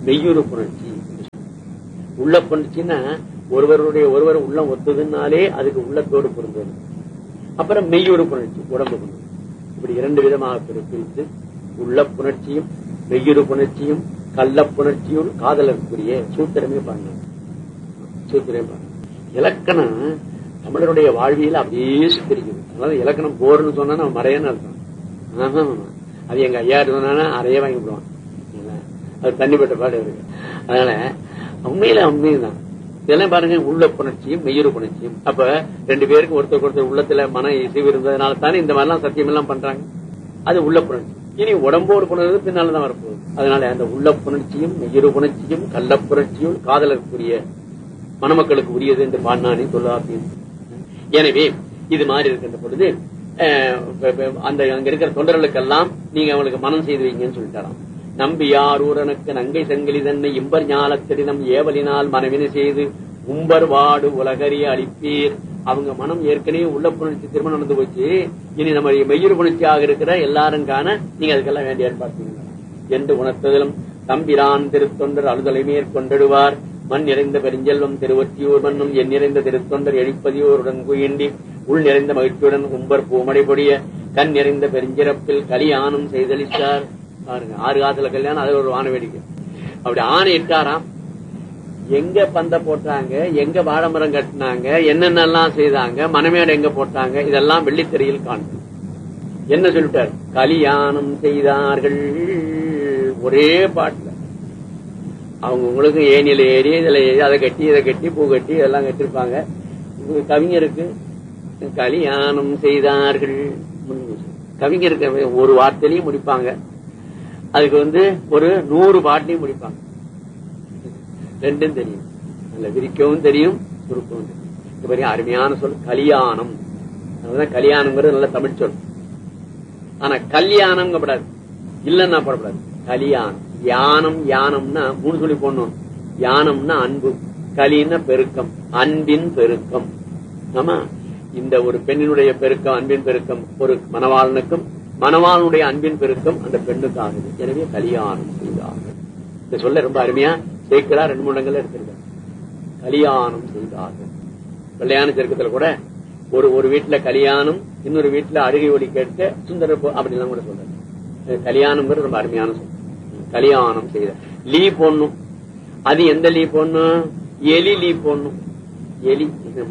மெய்யுறு புணர்ச்சி உள்ள புணர்ச்சின்னா ஒருவருடைய ஒருவர் உள்ளம் ஒத்துதுனாலே அதுக்கு உள்ளத்தோடு பொருந்தது அப்புறம் மெய்யுறு புணர்ச்சி உடம்பு புணர்ச்சி இப்படி இரண்டு விதமாக பிரி- பிரித்து உள்ள புணர்ச்சியும் மெய்யுறு புணர்ச்சியும் கள்ள புணர்ச்சியும் காதலருக்குரிய சூத்திரமே பண்ண சூத்திரமே பண்ண இலக்கணம் தமிழருடைய வாழ்வியல் அப்படியே சித்தரிக்குது அதனால இலக்கணம் போர்னு சொன்னா நம்ம மறையன்னு அர்த்தம் ஆஹா. அது எங்க ஐயா சொன்னா அறைய வாங்கி விடுவான் இல்ல, அது தண்ணிப்பட்ட பாடு இருக்கு அதனால உண்மையில உண்மைதான் இதெல்லாம் பாருங்க உள்ள புணர்ச்சியும் மெய்யுறு புணர்ச்சியும் அப்ப ரெண்டு பேருக்கு ஒருத்தருக்கு ஒருத்தர் உள்ளத்துல மன இசைவு இருந்ததுனால தானே இந்த மாதிரிலாம் சத்தியம் எல்லாம் பண்றாங்க அது உள்ள புணர்ச்சி இனி உடம்போடு புணர்வு பின்னால்தான் வரப்போகுது அதனால அந்த உள்ள புணர்ச்சியும் மெய்யுறு புணர்ச்சியும் கள்ள புணர்ச்சியும் காதலருக்குரிய மணமக்களுக்கு உரியது என்று பாடினானே தொல்லாப்பியம் எனவே இது மாதிரி இருக்கின்ற பொழுது அஹ், ப- ப- அந்த அங்க இருக்கிற தொண்டர்களுக்கெல்லாம் நீங்க அவங்களுக்கு மனம் செய்து வைங்கன்னு சொல்லிட்டாராம் நம்பியார் ஊரனுக்கு நங்கை சங்கிலி தன்னை இம்பர் ஞாலத்திடம் ஏவலினால் மனவினை செய்து உம்பர் வாடு உலகறிய அளிப்பீர் அவங்க மனம் ஏற்கனவே உள்ள புணர்ச்சி திருமணம் நடந்து போச்சு இனி நம்ம மெய்யுறு புணர்ச்சியாக இருக்கிற எல்லாரும் காண நீங்க அதுக்கெல்லாம் வேண்டிய ஏற்பாடு செய்யுங்க என்று உணர்த்ததிலும் தம்பிரான் திருத்தொண்டர் அழுதலை மேற்கொண்டிடுவார் மண் நிறைந்த பெருஞ்செல்வம் திருவொற்றியூர் மண்ணும் என் நிறைந்த திருத்தொண்டர் எழிப்பதியோருடன் குயிண்டி உள் நிறைந்த மகிழ்ச்சியுடன் உம்பர் பூமடை பொடிய கண் நிறைந்த பெருஞ்சிறப்பில் கலியானம் செய்தளித்தார் பாருங்க ஆறு காசுல கல்யாணம் அது ஒரு வான வேடிக்கை அப்படி ஆணை இட்டாராம் எங்க பந்த போட்டாங்க எங்க வாழைமரம் கட்டினாங்க என்னென்னலாம் செய்தாங்க மனமேடு எங்க போட்டாங்க இதெல்லாம் வெள்ளித்திரையில் காணும் என்ன சொல்லிட்டார் கலியாணம் செய்தார்கள் ஒரே பாட்டுல அவங்க உங்களுக்கு ஏனியில ஏறி இதுல ஏறி அதை கட்டி இதை கட்டி பூ கட்டி இதெல்லாம் கட்டிருப்பாங்க இவங்க கவிஞருக்கு கலியாணம் செய்தார்கள் கவிஞருக்கு ஒரு வார்த்தையிலையும் முடிப்பாங்க அதுக்கு வந்து ஒரு நூறு பாட்டையும் முடிப்பாங்க ரெண்டும் தெரியும் நல்ல விரிக்கவும் தெரியும் சுருக்கவும் தெரியும் இது மாதிரி அருமையான சொல் கலியாணம் அதுதான் கல்யாணம்ங்கிறது நல்ல தமிழ் சொல் ஆனா கல்யாணம் கூடாது இல்லன்னா போடக்கூடாது கலியாணம் யானம் யானம்னா மூணு சொல்லி போடணும் யானம்னா அன்பு கலின்னா பெருக்கம் அன்பின் பெருக்கம் ஆமா இந்த ஒரு பெண்ணினுடைய பெருக்கம் அன்பின் பெருக்கம் ஒரு மணவாளனுக்கும் மணவாளனுடைய அன்பின் பெருக்கம் அந்த பெண்ணுக்கு ஆகுது எனவே கல்யாணம் செய்தார்கள் இந்த சொல்ல ரொம்ப அருமையா சேர்க்கிறா ரெண்டு மூணு இடங்கள்ல எடுத்திருக்க கல்யாணம் செய்தார்கள் கல்யாண செருக்கத்துல கூட ஒரு ஒரு வீட்டுல கல்யாணம் இன்னொரு வீட்டுல அருகை ஒலி கேட்க சுந்தர அப்படிலாம் கூட சொல்றாரு கல்யாணம்ங்கிறது ரொம்ப அருமையான சொல் கல்யாணம் செய்த லீ போடணும் அது எந்த லீ போடணும் எலி லீ போடணும் எலி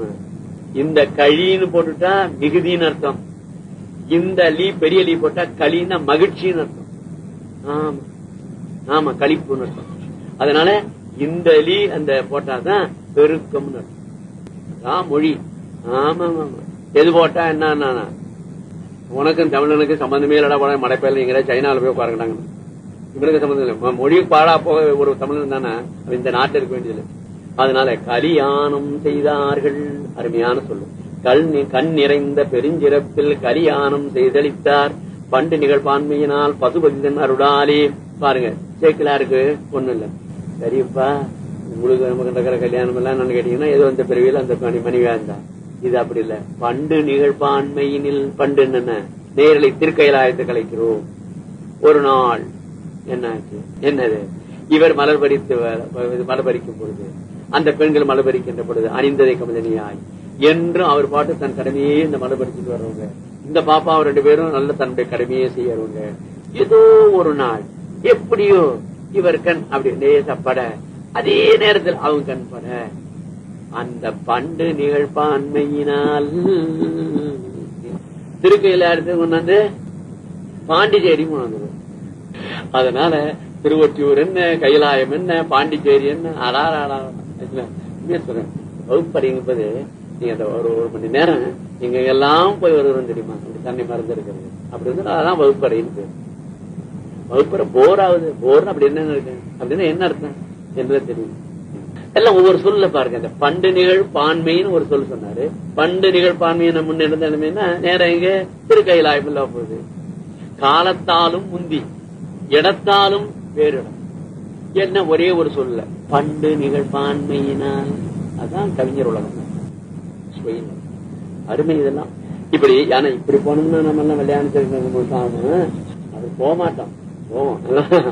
இந்த கழின்னு போட்டுட்டா மிகுதின்னு அர்த்தம் இந்த லீ பெரிய லீ போட்டா களின்னா மகிழ்ச்சின்னு அர்த்தம் ஆமா ஆமா களிப்புன்னு அர்த்தம் அதனால இந்த லீ அந்த போட்டாதான் பெருக்கம்னு அர்த்தம் அதான் மொழி ஆமா ஆமா எது போட்டா என்ன உனக்கும் தமிழனுக்கு சம்பந்தமே இல்லடா போட மடைப்பயில எங்க சைனால போய் உட்காருங்கிறாங்க இவனுக்கு சம்பந்தம் இல்லை மொழி பாடா போக ஒரு தமிழன் தானே அவன் இந்த நாட்டில் இருக்க வேண்டியது அதனால கலியானம் செய்தார்கள் அருமையான சொல்லு கல் நி- கண் நிறைந்த பெருஞ்சிறப்பில் கலியானம் செய்தளித்தார் பண்டு நிகழ்பான்மையினால் பசுபதிதன் அருளாலே பாருங்க சேக்கிலாருக்கு ஒண்ணும் இல்ல சரிப்பா உங்களுக்கு நமக்கு நடக்கிற கல்யாணம் எல்லாம் என்னன்னு கேட்டீங்கன்னா ஏதோ அந்த பிறவியில் அந்த மணி மனைவியா இருந்தா இது அப்படி இல்ல பண்டு நிகழ்பான்மையினில் பண்டு என்னென்ன நேரலை திருக்கைலாயத்தை கலைக்கிறோம் ஒரு நாள் என்னாச்சு என்னது இவர் மலர் பறித்து வ- வ- மலர் பறிக்கும் பொழுது அந்த பெண்கள் மலர் பறிக்கின்ற பொழுது அணிந்ததை கமலனியாய் என்றும் அவர் பாட்டு தன் கடமையே இந்த மலர் பறிச்சுட்டு வர்றவங்க இந்த பாப்பா அவர் ரெண்டு பேரும் நல்ல தன்னுடைய கடமையே செய்யறவங்க ஏதோ ஒரு நாள் எப்படியோ இவர் கண் அப்படி லேசப்பட அதே நேரத்தில் அவங்க கண் பட அந்த பண்டு நிகழ்பான்மையினால் திருக்கையில எடுத்து கொண்டாந்து பாண்டிச்சேரி கொண்டாந்து அதனால திருவொற்றியூர் என்ன கைலாயம் என்ன பாண்டிச்சேரி என்ன அடாரா சொல்றேன் வகுப்பறிங்கும்போது நீங்க அந்த ஒரு ஒரு மணி நேரம் நீங்க எல்லாம் போய் வருகிறோம் தெரியுமா அப்படி தன்னை மறந்து இருக்கிறது அப்படி வந்து அதான் வகுப்பறைன்னு பேரு வகுப்பறை போர் ஆகுது போர் அப்படி என்ன இருக்கு அப்படின்னா என்ன அர்த்தம் என்றது தெரியும் எல்லாம் ஒவ்வொரு சொல்ல பாருங்க அந்த பண்டு நிகழ் பான்மைன்னு ஒரு சொல் சொன்னாரு பண்டு நிகழ் பான்மையை முன்னிருந்த நிலைமைன்னா நேரம் இங்க திருக்கையிலாயம் இல்ல போகுது காலத்தாலும் முந்தி இடத்தாலும் வேறு இடம் என்ன ஒரே ஒரு சொல்ல பண்டு நிகழ்பான்மையினால் அதான் கவிஞர் உலகம் சுவையினர். அருமை இதெல்லாம் இப்படி ஆனா இப்படி போனோம்னா நம்ம எல்லாம் விளையாண்டு அது போக மாட்டோம் போவோம்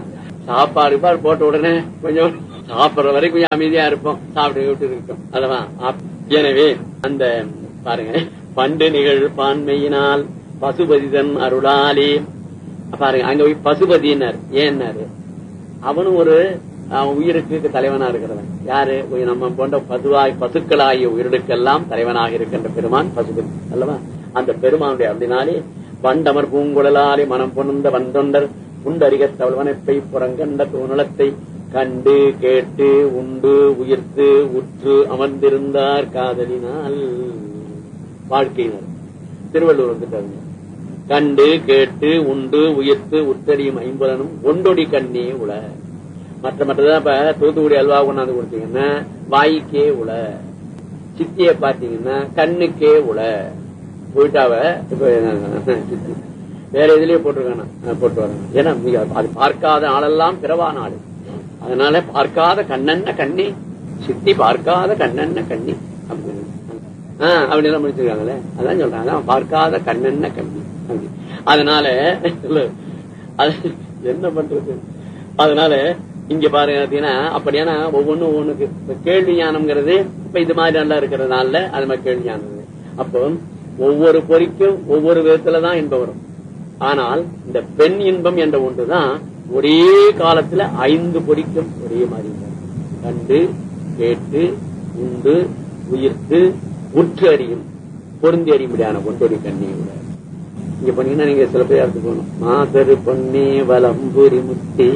சாப்பாடு பாரு போட்ட உடனே கொஞ்சம் சாப்பிடுற வரைக்கும் கொஞ்சம் அமைதியா இருப்போம் சாப்பிட்டு விட்டு இருக்கோம் அதவா எனவே அந்த பாருங்க பண்டு நிகழ் பான்மையினால் பசுபதிதன் அருளாலே பாருங்க அங்க போய் பசுபதினார் ஏன்னாரு அவனும் ஒரு அஹ், உயிருக்கு தலைவனா இருக்கிறவன் யாரு உய் நம்ம போன்ற பசுவாய் பசுக்களாகிய உயிர்களுக்கெல்லாம் தலைவனாக இருக்கின்ற பெருமான் பசுபதி அல்லவா அந்த பெருமானுடைய அப்படினாலே வண்டமர் பூங்குழலாலே மனம் பொண்ணுந்த வந்தொண்டர் உண்டறிக தவழ்வனப்பை புறங்கண்ட தோணலத்தை கண்டு கேட்டு உண்டு உயிர்த்து உற்று அமர்ந்திருந்தார் காதலினால் வாழ்க்கையினர் திருவள்ளுவர் வந்துட்டாருங்க கண்டு கேட்டு உண்டு உயிர்த்து உத்தரியும் ஐம்புலனும் ஒண்டொடி கண்ணே உள மற்ற மற்றதான் இப்ப தூத்துக்குடி அல்வா கொண்டாந்து கொடுத்தீங்கன்னா வாய்க்கே உள சித்திய பாத்தீங்கன்னா கண்ணுக்கே உள போயிட்டாவ இப்ப சித்தி. வேற எதுலயே போட்டிருக்கானா போட்டு வரணும் ஏன்னா மிக அது பார்க்காத ஆளெல்லாம் பிறவா நாடு அதனால பார்க்காத கண்ணன்ன கண்ணி சித்தி பார்க்காத கண்ணன்ன கண்ணி அப்படின்னு ஆஹ் அப்படி எல்லாம் முடிச்சிருக்காங்களே அதான் சொல்றாங்க அதான் பார்க்காத கண்ணென்ன கண்ணி அப்படி. அதனால இல்ல, அது என்ன பண்றது அதனால இங்க பாருங்க அப்படின்னா அப்படியான ஒவ்வொன்றும் ஒவ்வொன்றுக்கு இப்ப கேள்வி ஞானம்ங்கிறது இப்ப இது மாதிரி நல்லா இருக்கிறதுனால அது மாதிரி கேள்வி ஞானம் அப்போ ஒவ்வொரு பொறிக்கும் ஒவ்வொரு விதத்துலதான் இன்பம் வரும் ஆனால் இந்த பெண் இன்பம் என்ற ஒன்றுதான் ஒரே காலத்துல ஐந்து பொறிக்கும் ஒரே மாதிரி இருக்கும். கண்டு கேட்டு உண்டு உயிர்த்து உற்று அறியும் பொருந்தி அறியும்படியான ஒன்றொரு கண்ணி கூட இங்க பண்ணீங்கன்னா நீங்க சில பேர் எடுத்து போகணும் மாதரு பொன்னே வலம்புரி முத்தே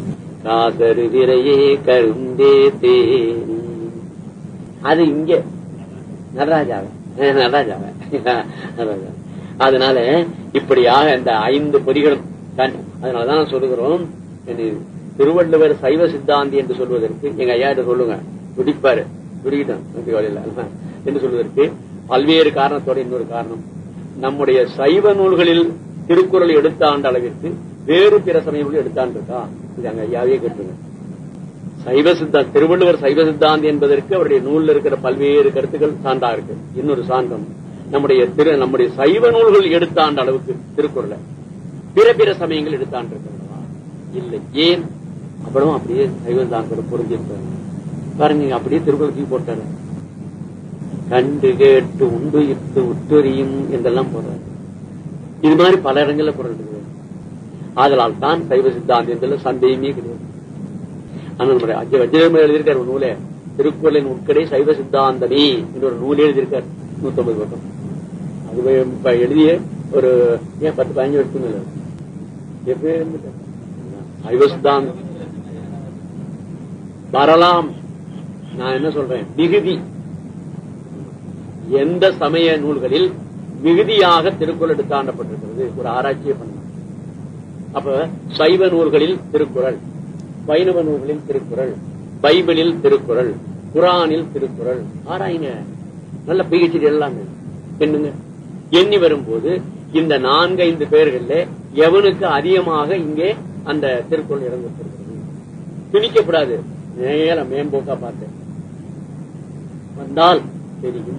காதரு விரையே கருந்தே தேனி அது இங்க நடராஜாவை அஹ் நடராஜாவை நடராஜா அதனால இப்படியாக இந்த ஐந்து பொறிகளும் கண் அதனாலதான் நான் சொல்லுகிறோம் என்ன, திருவள்ளுவர் சைவ சித்தாந்தி என்று சொல்வதற்கு எங்க ஐயா கிட்ட சொல்லுங்க துடிப்பாரு துடிக்கிட்டோம் வழியில என்று சொல்வதற்கு பல்வேறு காரணத்தோட இன்னொரு காரணம் நம்முடைய சைவ நூல்களில் திருக்குறள் எடுத்தாண்ட அளவிற்கு வேறு பிற சமயங்கள் எடுத்தாண்டு இருக்கா இது அங்க ஐயாவே கேட்டுங்க சைவ சித்தா திருவள்ளுவர் சைவ சித்தாந்தி என்பதற்கு அவருடைய நூல்ல இருக்கிற பல்வேறு கருத்துக்கள் சான்றா இருக்கு இன்னொரு சான்றம் நம்முடைய திரு நம்முடைய சைவ நூல்கள் எடுத்தாண்ட அளவுக்கு திருக்குறளை பிற பிற சமயங்கள் எடுத்தாண்டு இருக்கிறதா இல்லை ஏன் அப்புறம் அப்படியே சைவ சித்தாந்தோட பொருந்திருக்காங்க பாருங்க நீங்க அப்படியே திருக்குறள் தூக்கி போட்டாரு கண்டு கேட்டு உண்டு இட்டு உற்றறியும் என்றெல்லாம் போடுறாரு இது மாதிரி பல இடங்கள்ல குரல் இருக்குது ஆதலால் தான் சைவ சித்தாந்தத்துல சந்தேகமே கிடையாது ஆனா நம்முடைய அஜய் வஜ்ரமே எழுதியிருக்காரு ஒரு நூலே திருக்குறளின் உட்கடை சைவ சித்தாந்தமே என்ற ஒரு நூலே எழுதியிருக்காரு நூத்தம்பது பக்கம் அது இப்ப எழுதிய ஒரு ஏன் பத்து பதினஞ்சு வருஷத்துக்கு மேல எப்பயே இருந்துட்டார். சைவ சித்தாந்தம் வரலாம் நான் என்ன சொல்றேன் மிகுதி எந்த சமய நூல்களில் மிகுதியாக திருக்குறள் எடுத்தாண்டப்பட்டிருக்கிறது ஒரு ஆராய்ச்சியை பண்ணலாம் அப்ப சைவ நூல்களில் திருக்குறள் வைணவ நூல்களில் திருக்குறள் பைபிளில் திருக்குறள் குரானில் திருக்குறள் ஆராயுங்க நல்ல பிஹெச்டி எல்லாமே என்னங்க எண்ணி வரும்போது இந்த நான்கு ஐந்து பேர்கள்ல எவனுக்கு அதிகமாக இங்கே அந்த திருக்குறள் இடம் கொடுத்திருக்கிறது திணிக்கப்படாது நேர மேம்போக்கா பார்த்தேன் வந்தால் தெரியும்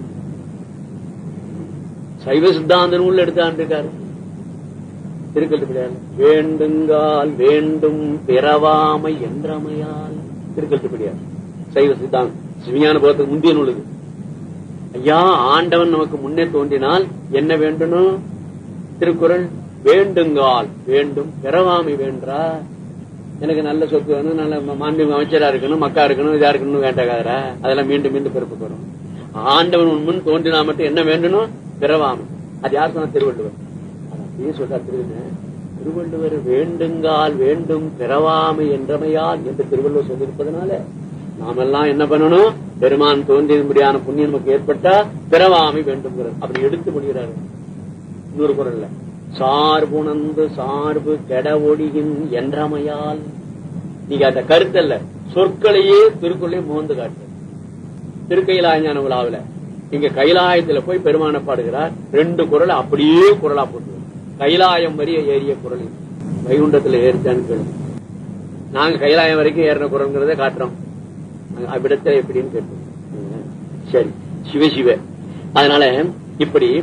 சைவ சித்தாந்த நூல் எடுத்து ஆண்டிருக்காரு திருக்கல்ட்டுப்படியால் வேண்டுங்கால் வேண்டும் பிறவாமை என்றமையால் திருக்கல்ட்டுப்படியார் சைவ சித்தாந்தம் சிவஞான போகத்துக்கு முந்தைய நூல் இது ஐயா ஆண்டவன் நமக்கு முன்னே தோன்றினால் என்ன வேண்டணும் திருக்குறள் வேண்டுங்கால் வேண்டும் பிறவாமை வேண்டா எனக்கு நல்ல சொத்து வேணும் நல்ல மாண்புமிகு அமைச்சரா இருக்கணும் மக்கா இருக்கணும் இதா இருக்கணும் வேண்டாக்காதரா அதெல்லாம் மீண்டும் மீண்டும் பிறப்புக்கு வரும் ஆண்டவன் உன் முன் தோன்றினா மட்டும் என்ன வேண்டணும் பிறவாமை அது யார் சொன்னா திருவள்ளுவர் அது அப்படியே சொல்றார் திருவள்ளுவர் திருவள்ளுவர் வேண்டுங்கால் வேண்டும் பிறவாமை என்றமையால் என்று திருவள்ளுவர் சொல்லியிருப்பதனால நாமெல்லாம் என்ன பண்ணணும் பெருமான் தோன்றியபடியான புண்ணியம் நமக்கு ஏற்பட்டா பிறவாமை வேண்டும்ங்கிறது அப்படி எடுத்து முடிகிறாரு இன்னொரு குரல்ல சார்புணர்ந்து சார்பு கெட ஒழியின் என்றமையால் நீங்க அந்த கருத்தல்ல சொற்களையே திருக்குள்ளே மோந்து காட்டு திருக்கையிலாய ஞான விழாவில இங்க கைலாயத்துல போய் பெருமான பாடுகிறார் ரெண்டு குரல் அப்படியே குரலா போட்டு கைலாயம் வரிய ஏறிய குரல் இது. வைகுண்டத்துல ஏறிச்சான்னு கேளு நாங்க கைலாயம் வரைக்கும் ஏறின குரல்ங்கிறத காட்டுறோம் அங்க அவ்விடத்துல எப்படின்னு கேட்டோம் சரி சிவ சிவ அதனால இப்படி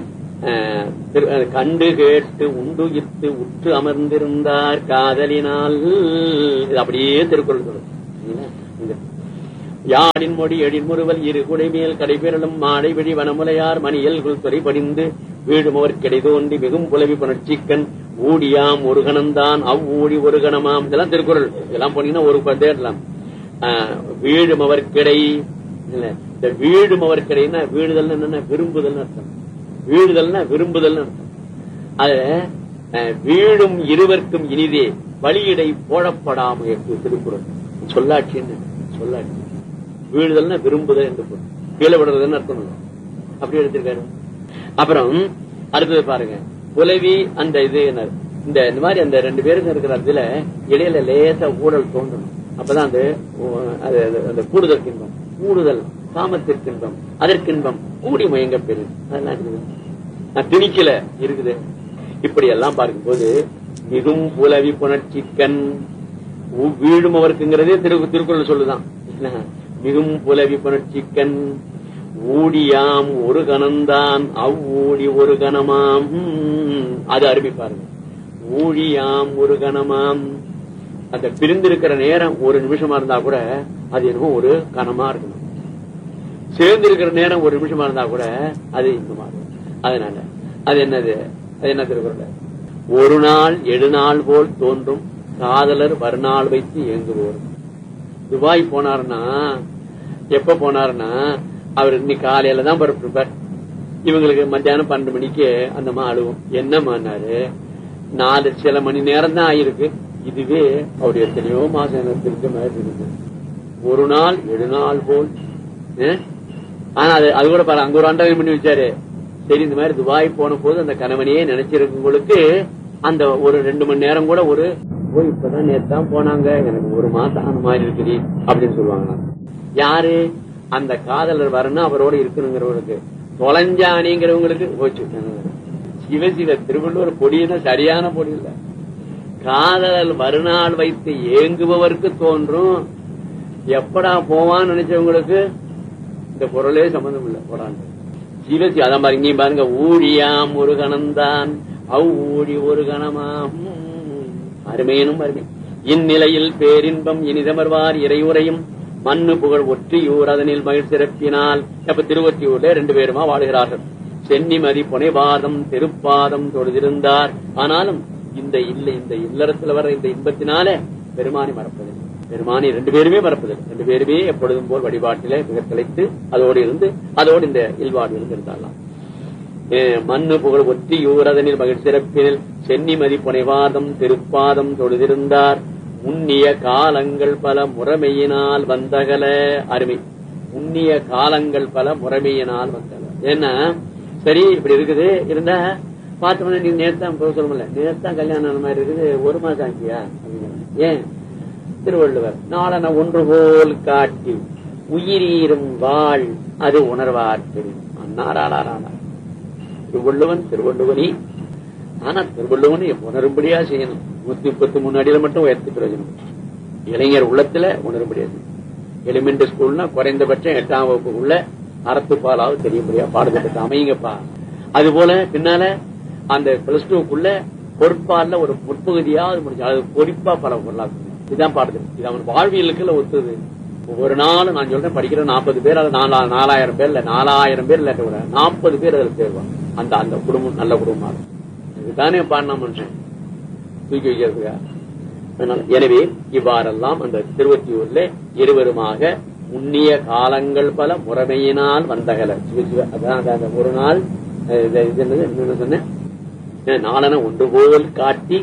அஹ், திரு- அஹ், கண்டு கேட்டு உண்டுயிர்த்து உற்று அமர்ந்திருந்தார் காதலினால் இது அப்படியே திருக்குறள் சொல்லுது சரிங்களா? இங்க. யாழின் மொழி எழின்முறுவல் இரு குடைமேல் கடைபெறலும் மாடை விழி வனமுலையார் மணியல் குல்துறை படிந்து வீடுமவர் கிடை தோண்டி மிகும் புலவி புணர்ச்சிக்கண் ஊடியாம் ஒரு கணம்தான் அவ்வூடி ஒரு கணமாம் இதெல்லாம் திருக்குறள் இதெல்லாம் போனீங்கன்னா ஒரு ப- தேடலாம் ஆஹ், வீடுமவர் கிடை இல்ல இந்த வீடுமவர் கிடைன்னா வீடுதல் என்னன்னா விரும்புதல் அர்த்தம் வீடுதல்னா விரும்புதல் அர்த்தம் அது அஹ், வீடும் இருவர்க்கும் இனிதே வழியிடை போடப்படாம திருக்குறள் சொல்லாட்சி என்ன சொல்லாட்சி வீடுதல்னா விரும்புதல் என்று பொருள் கீழே விடுறதுன்னு அர்த்தம் இல்லை. அப்படி எடுத்திருக்காரு அப்புறம் அடுத்தது பாருங்க புலவி அந்த இது என்ன இந்த இந்த மாதிரி அந்த ரெண்டு பேருக்கு இருக்கிற இடத்துல இடையில லேசா ஊழல் தோன்றணும் அப்பதான் அந்த ஓ- அது அது- அந்த கூடுதற்கின்பம் கூடுதல் காமத்திற்கின்பம் அதற்கின்பம் கூடி முயங்க பெரு அதெல்லாம் இருக்குது நான் திணிக்கல இருக்குது இப்படி எல்லாம் பார்க்கும்போது மிகும் புலவி புணர்ச்சிக்கண் உ- வீடும் அவருக்குங்கிறதே திரு திருக்குறள் சொல்லுதான் என்ன? மிகும் புலவி புணர்ச்சிக்கண் ஊடியாம் ஒரு கணம்தான் அவ்வூடி ஒரு கணமாம் ம், அது அருமை பாருங்க ஊழியாம் ஒரு கணமாம் அந்த பிரிந்திருக்கிற நேரம் ஒரு நிமிஷமா இருந்தா கூட அது என்னமோ ஒரு கணமா இருக்கணும் சேர்ந்து இருக்கிற நேரம் ஒரு நிமிஷமா இருந்தா கூட அது இன்பமா இருக்கும் அதனால அது என்னது அது என்ன திருக்குறள் ஒரு நாள் எடு நாள் போல் தோன்றும் காதலர் மறுநாள் வைத்து இயங்குவோர் துபாய் போனாருன்னா எப்ப போனாருன்னா அவர் இன்னைக்கு காலையில தான் புறப்பட்டிருப்பார் இவங்களுக்கு மத்தியானம் பன்னெண்டு மணிக்கு அந்த அம்மா அழுவும் என்னம்மான்னாரு நாலு சில மணி நேரம் தான் ஆயிருக்கு இதுவே அவர் எத்தனையோ மாசம் எனக்கு இருக்க மாதிரி இருக்கு ஒரு நாள் எடு நாள் போல் அஹ்? ஆனா அது அது கூட பாரு அங்க ஒரு அண்டகம் பண்ணி வச்சாரு சரி இந்த மாதிரி துபாய் போன போது அந்த கணவனையே நினைச்சிருக்கவங்களுக்கு அந்த ஒரு ரெண்டு மணி நேரம் கூட ஒரு ஓ இப்பதான் நேத்து தான் போனாங்க எனக்கு ஒரு மாசம் ஆன மாதிரி இருக்குது அப்படின்னு சொல்லுவாங்க யாரு அந்த காதலர் வரணும் அவரோட இருக்கணுங்கிறவங்களுக்கு தொலைஞ்சானிங்கிறவங்களுக்கு போச்சு சிவசிவ திருவள்ளுவர் பொடினா சரியான பொடி இல்ல காதலர் மறுநாள் வைத்து ஏங்குபவருக்கு தோன்றும் எப்படா போவான்னு நினைச்சவங்களுக்கு இந்த பொருளே சம்பந்தம் இல்ல போடாண்டு சிவசி அதான் பாருங்க நீ பாருங்க ஊழியாம் ஒரு கணம்தான் அவ் ஊழி ஒரு கணமாம் அருமையனும் அருமை இந்நிலையில் பேரின்பம் இனிதமர்வார் இறையுறையும் மண்ணு புகழ் ஒற்றியூர் அதனில் மகிழ் சிறப்பினால் அப்ப திருவொற்றியூர்ல ரெண்டு பேருமா வாழுகிறார்கள் சென்னிமதி புனைவாதம் திருப்பாதம் தொழுதிருந்தார் ஆனாலும் இந்த இல்ல இந்த இல்லறத்துல வர இந்த இன்பத்தினால பெருமானை மறப்பதில்லை பெருமானை ரெண்டு பேருமே மறப்பதில்லை ரெண்டு பேருமே எப்பொழுதும் போல் வழிபாட்டிலே மிக திளைத்து அதோடு இருந்து அதோடு இந்த இல்வாடு இருந்து இருந்தாலாம் அஹ் மண்ணு புகழ் ஒற்றி யூரதனில் மகிழ் சிறப்பினில் சென்னிமதி புனைவாதம் திருப்பாதம் தொழுதிருந்தார் உன்னிய காலங்கள் பல முறைமையினால் வந்தகல அருமை உன்னிய காலங்கள் பல முறைமையினால் வந்தகல ஏன்னா சரி இப்படி இருக்குது இருந்தா பார்த்தோம்னா நீங்க நேர்த்தான் போக சொல்ல நேர்த்தான் கல்யாணம் ஆன மாதிரி இருக்குது ஒரு மாசம் ஆச்சியா அப்படிங்கிறாங்க. ஏன் திருவள்ளுவர் நாளன ஒன்று போல் காட்டி உயிரீரும் வாழ் அது உணர்வார் தெரியும் அன்னாராளாராளா திருவள்ளுவன் திருவள்ளுவனி ஆனா திருவள்ளுவனை உணரும்படியா செய்யணும் நூத்தி முப்பத்தி மூணு அடியில மட்டும் உயர்த்தி பிரயோஜனம் இளைஞர் உள்ளத்துல உணரும்படியா செய்யணும் எலிமெண்டரி ஸ்கூல்னா குறைந்தபட்சம் எட்டாம் வகுப்புக்குள்ள அறத்துப்பாலாவது தெரியும்படியா பாடத்திட்டத்தை அமையுங்கப்பா அது போல பின்னால அந்த பிளஸ் டூக்குள்ள பொறுப்பால ஒரு முற்பகுதியாவது முடிஞ்சு அது பொறிப்பா பல பொருளாக்கணும் இதுதான் பாடத்திட்டம் இது அவன் வாழ்வியலுக்குள்ள ஒத்துது ஒவ்வொரு நாளும் நான் சொல்றேன் படிக்கிற நாற்பது பேர் அது நாலா- நாலாயிரம் பேர் இல்ல நாலாயிரம் பேர் இல்லாட்ட கூட நாற்பது பேர் அதுல சேருவாங்க அந்த அந்த குடும்பம் நல்ல குடும்பமா இருக்கும் இதுதானே பாடின மனுஷன் தூக்கி வைக்கிறதுக்கா அதனால எனவே இவ்வாறெல்லாம் அந்த திருவத்தியூர்ல இருவருமாக உண்ணிய காலங்கள் பல முறைமையினால் வந்தகல சிவ சிவ அதான் அந்த- அந்த ஒரு நாள் அஹ், இது இது என்னது என்ன சொன்னேன் அஹ், நாளன ஒன்று போல் காட்டி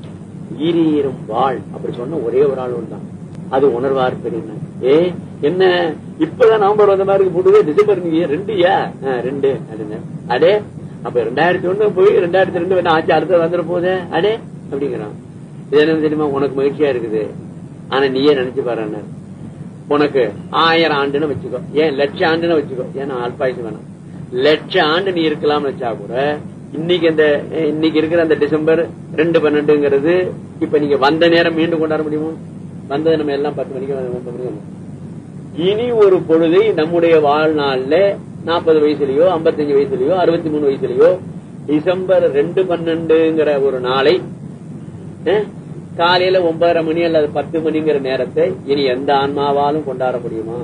ஈரீரும் வாழ் அப்படி சொன்ன ஒரே ஒரு ஆள் தான் அது உணர்வார் பெரியன ஏ என்ன இப்பதான் நவம்பர் வந்த மாதிரி இருக்கு போடுவே டிசம்பர் நீங்க ரெண்டுயா அஹ், ரெண்டு அப்படின்னு அடே அப்ப ரெண்டாயிரத்தி ஒண்ணு போய் ரெண்டாயிரத்தி ரெண்டு வேணா ஆச்சு அடுத்த வந்துட போதே அடே அப்படிங்கிறான் இது என்ன தெரியுமா உனக்கு மகிழ்ச்சியா இருக்குது ஆனா நீயே நினைச்சு பாரு உனக்கு ஆயிரம் ஆண்டுன்னு வச்சுக்கோ ஏன் லட்ச ஆண்டுன்னு வச்சுக்கோ ஏன்னா அல்பாயுசு வேணாம் லட்ச ஆண்டு நீ இருக்கலாம்னு வச்சா கூட இன்னைக்கு இந்த இன்னைக்கு இருக்கிற அந்த டிசம்பர் ரெண்டு பன்னெண்டுங்கிறது இப்ப நீங்க வந்த நேரம் மீண்டும் கொண்டாட முடியுமோ வந்தது நம்ம எல்லாம் பத்து மணிக்கு ஒன்பது மணிக்கு வந்தோம். இனி ஒரு பொழுதை நம்முடைய வாழ்நாள்ல நாற்பது வயசுலயோ ஐம்பத்தஞ்சு வயசுலயோ அறுபத்தி மூணு வயசுலயோ டிசம்பர் ரெண்டு பன்னெண்டுங்கிற ஒரு நாளை அஹ், காலையில ஒன்பதரை மணி அல்லது பத்து மணிங்கிற நேரத்தை இனி எந்த ஆன்மாவாலும் கொண்டாட முடியுமா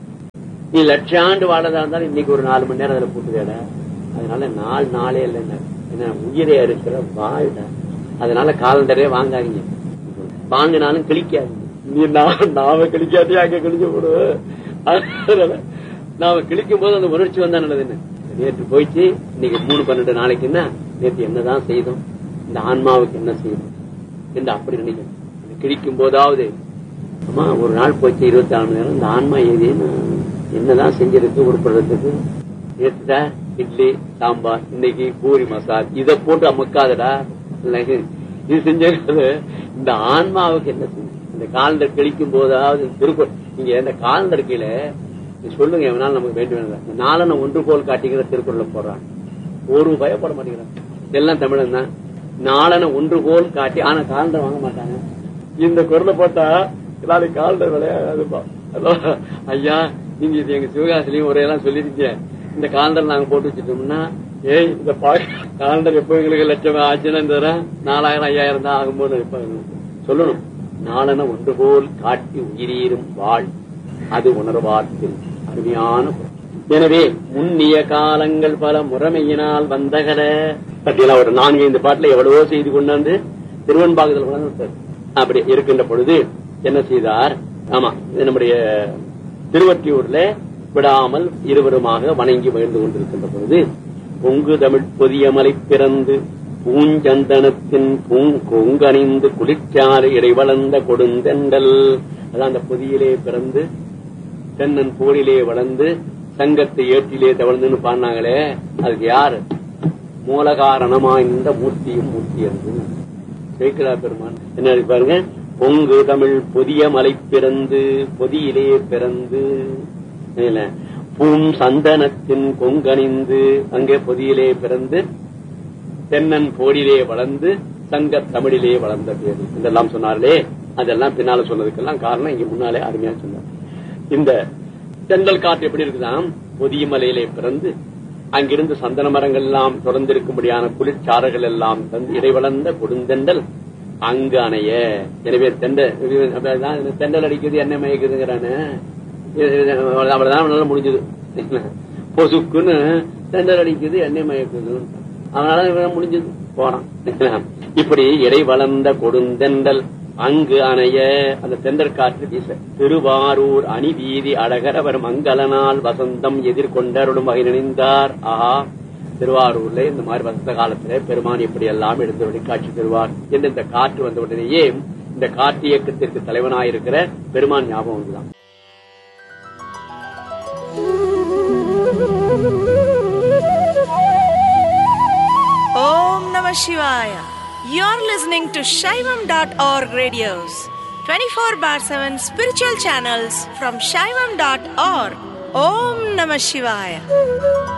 நீ லட்சாண்டு வாழதா இருந்தாலும் இன்னைக்கு ஒரு நாலு மணி நேரம் அதுல போட்டுக்கட அதனால நாலு நாளே இல்லைங்க என்ன உயிரே இருக்கிற வாழ்டா அதனால காலண்டரே வாங்காதீங்க வாங்கினாலும் கிழிக்காதீங்க நீ நான் நாம கிழிக்காதே அங்க கிழிக்க போடு அதனால நாம கிழிக்கும் போது அந்த உணர்ச்சி வந்தா நல்லதுன்னு நேற்று போயிட்டு இன்னைக்கு மூணு பன்னெண்டு நாளைக்குன்னா நேற்று என்னதான் செய்தோம் இந்த ஆன்மாவுக்கு என்ன செய்தோம் என்று அப்படி நினைக்கணும் அது கிழிக்கும் போதாவது அம்மா ஒரு நாள் போச்சு இருபத்தி நாலு மணி நேரம் இந்த ஆன்மா ஏதேன்னு என்னதான் செஞ்சிருக்கு உருப்படுறதுக்கு நேற்றுடா இட்லி சாம்பார் இன்னைக்கு பூரி மசால் இத போட்டு அமுக்காதடா இல்லை, இது செஞ்சது இந்த ஆன்மாவுக்கு என்ன செஞ்சு இந்த காலண்டர் கிழிக்கும் போதாவது திருக்குறள் நீங்க இந்த காலண்டர் கீழே நீ சொல்லுங்க எவனாலும் நமக்கு வேண்டி வேண்டாம் இந்த நாளனை ஒன்று போல் காட்டிக்கிற திருக்குறள்ல போடுறான் ஒரு பயப்பட மாட்டேங்கிறான் எல்லாம் தமிழன் தான் நாளனை ஒன்று போல் காட்டி ஆனா காலண்டர் வாங்க மாட்டாங்க இந்த குரலை போட்டா எல்லாரும் காலண்டர் விளையாடுப்பா ஹலோ ஐயா நீங்க இது எங்க சிவகாசிலையும் ஒரேலாம் சொல்லிருக்கீங்க இந்த காலண்டர் நாங்க போட்டு வச்சுட்டோம்னா ஏய் இந்த பா காலண்டர் எப்போ எங்களுக்கு லட்சம் ஆச்சுன்னா இந்த தடவை நாலாயிரம் ஐயாயிரம் தான் ஆகும்போது இப்ப சொல்லணும் நாளன ஒன்று போல் காட்டி உயிரீரும் வாழ் அது உணர்வார்த்தில் அருமையான குரல். எனவே முன்னிய காலங்கள் பல முறைமையினால் வந்தகல பத்தியெல்லாம் ஒரு நான்கு ஐந்து பாட்டுல எவ்வளவோ செய்து கொண்டாந்து திருவன்பாகுதல் கொண்டாந்து அப்படி இருக்கின்ற பொழுது என்ன செய்தார் ஆமா இது நம்முடைய திருவற்றியூர்ல விடாமல் இருவருமாக வணங்கி மகிழ்ந்து கொண்டிருக்கின்ற பொழுது பொங்கு தமிழ் பொதியமலை பிறந்து பூஞ்சந்தனத்தின் பூங் கொங்கணிந்து குளிர்ச்சாறு இடைவளர்ந்த கொடுந்தெண்டல் அதான் அந்த பொதியிலே பிறந்து தென்னன் போரிலே வளர்ந்து சங்கத்தை ஏற்றிலே தவழ்ந்துன்னு பாடினாங்களே அதுக்கு யாரு மூலகாரணமாய்ந்த மூர்த்தியும் மூர்த்தி என்று சேக்கிரா பெருமான் என்ன இருக்கு பாருங்க பொங்கு தமிழ் புதிய மலை பிறந்து பொதியிலே பிறந்து இல்ல, பூம் சந்தனத்தின் கொங்கணிந்து அங்கே பொதியிலே பிறந்து தென்னன் போரிலே வளர்ந்து சங்க தமிழிலே வளர்ந்த பேர் இதெல்லாம் சொன்னார்களே அதெல்லாம் பின்னால சொன்னதுக்கெல்லாம் காரணம் இங்க முன்னாலே அருமையா சொன்னார் இந்த தென்றல் காற்று எப்படி இருக்குதாம் பொதிய மலையிலே பிறந்து அங்கிருந்து சந்தன மரங்கள் எல்லாம் தொடர்ந்திருக்கும்படியான குளிர்ச்சாறுகள் எல்லாம் தந்து இடைவளர்ந்த கொடுந்தெண்டல் அங்கு அணைய எனவே தெண்ட அதான் தெண்டல் அடிக்குது என்ன மயக்குதுங்கிறானு அவ்வளவுதான் அவனால முடிஞ்சது பொசுக்குன்னு தெண்டல் அடிக்குது எண்ணெய் மயக்குது அதனால இவன் முடிஞ்சது போறான் இப்படி இடை வளர்ந்த கொடுந்தெண்டல் அங்கு அணைய அந்த தெண்டல் காற்று வீச திருவாரூர் அணி வீதி அழகரவர் மங்களனால் வசந்தம் எதிர்கொண்டருளும் வகை நினைந்தார் ஆஹா திருவாரூர்ல இந்த மாதிரி வசந்த காலத்துல பெருமான் எப்படி எல்லாம் எழுந்தபடி காட்சி தருவார் என்று இந்த காற்று வந்த உடனேயே இந்த காற்று இயக்கத்திற்கு தலைவனாயிருக்கிற பெருமான் ஞாபகம் வந்துதான் Om Namah Shivaya. You're listening to Shaivam.org radios, 24 bar 7 spiritual channels from Shaivam.org. Om Namah Shivaya.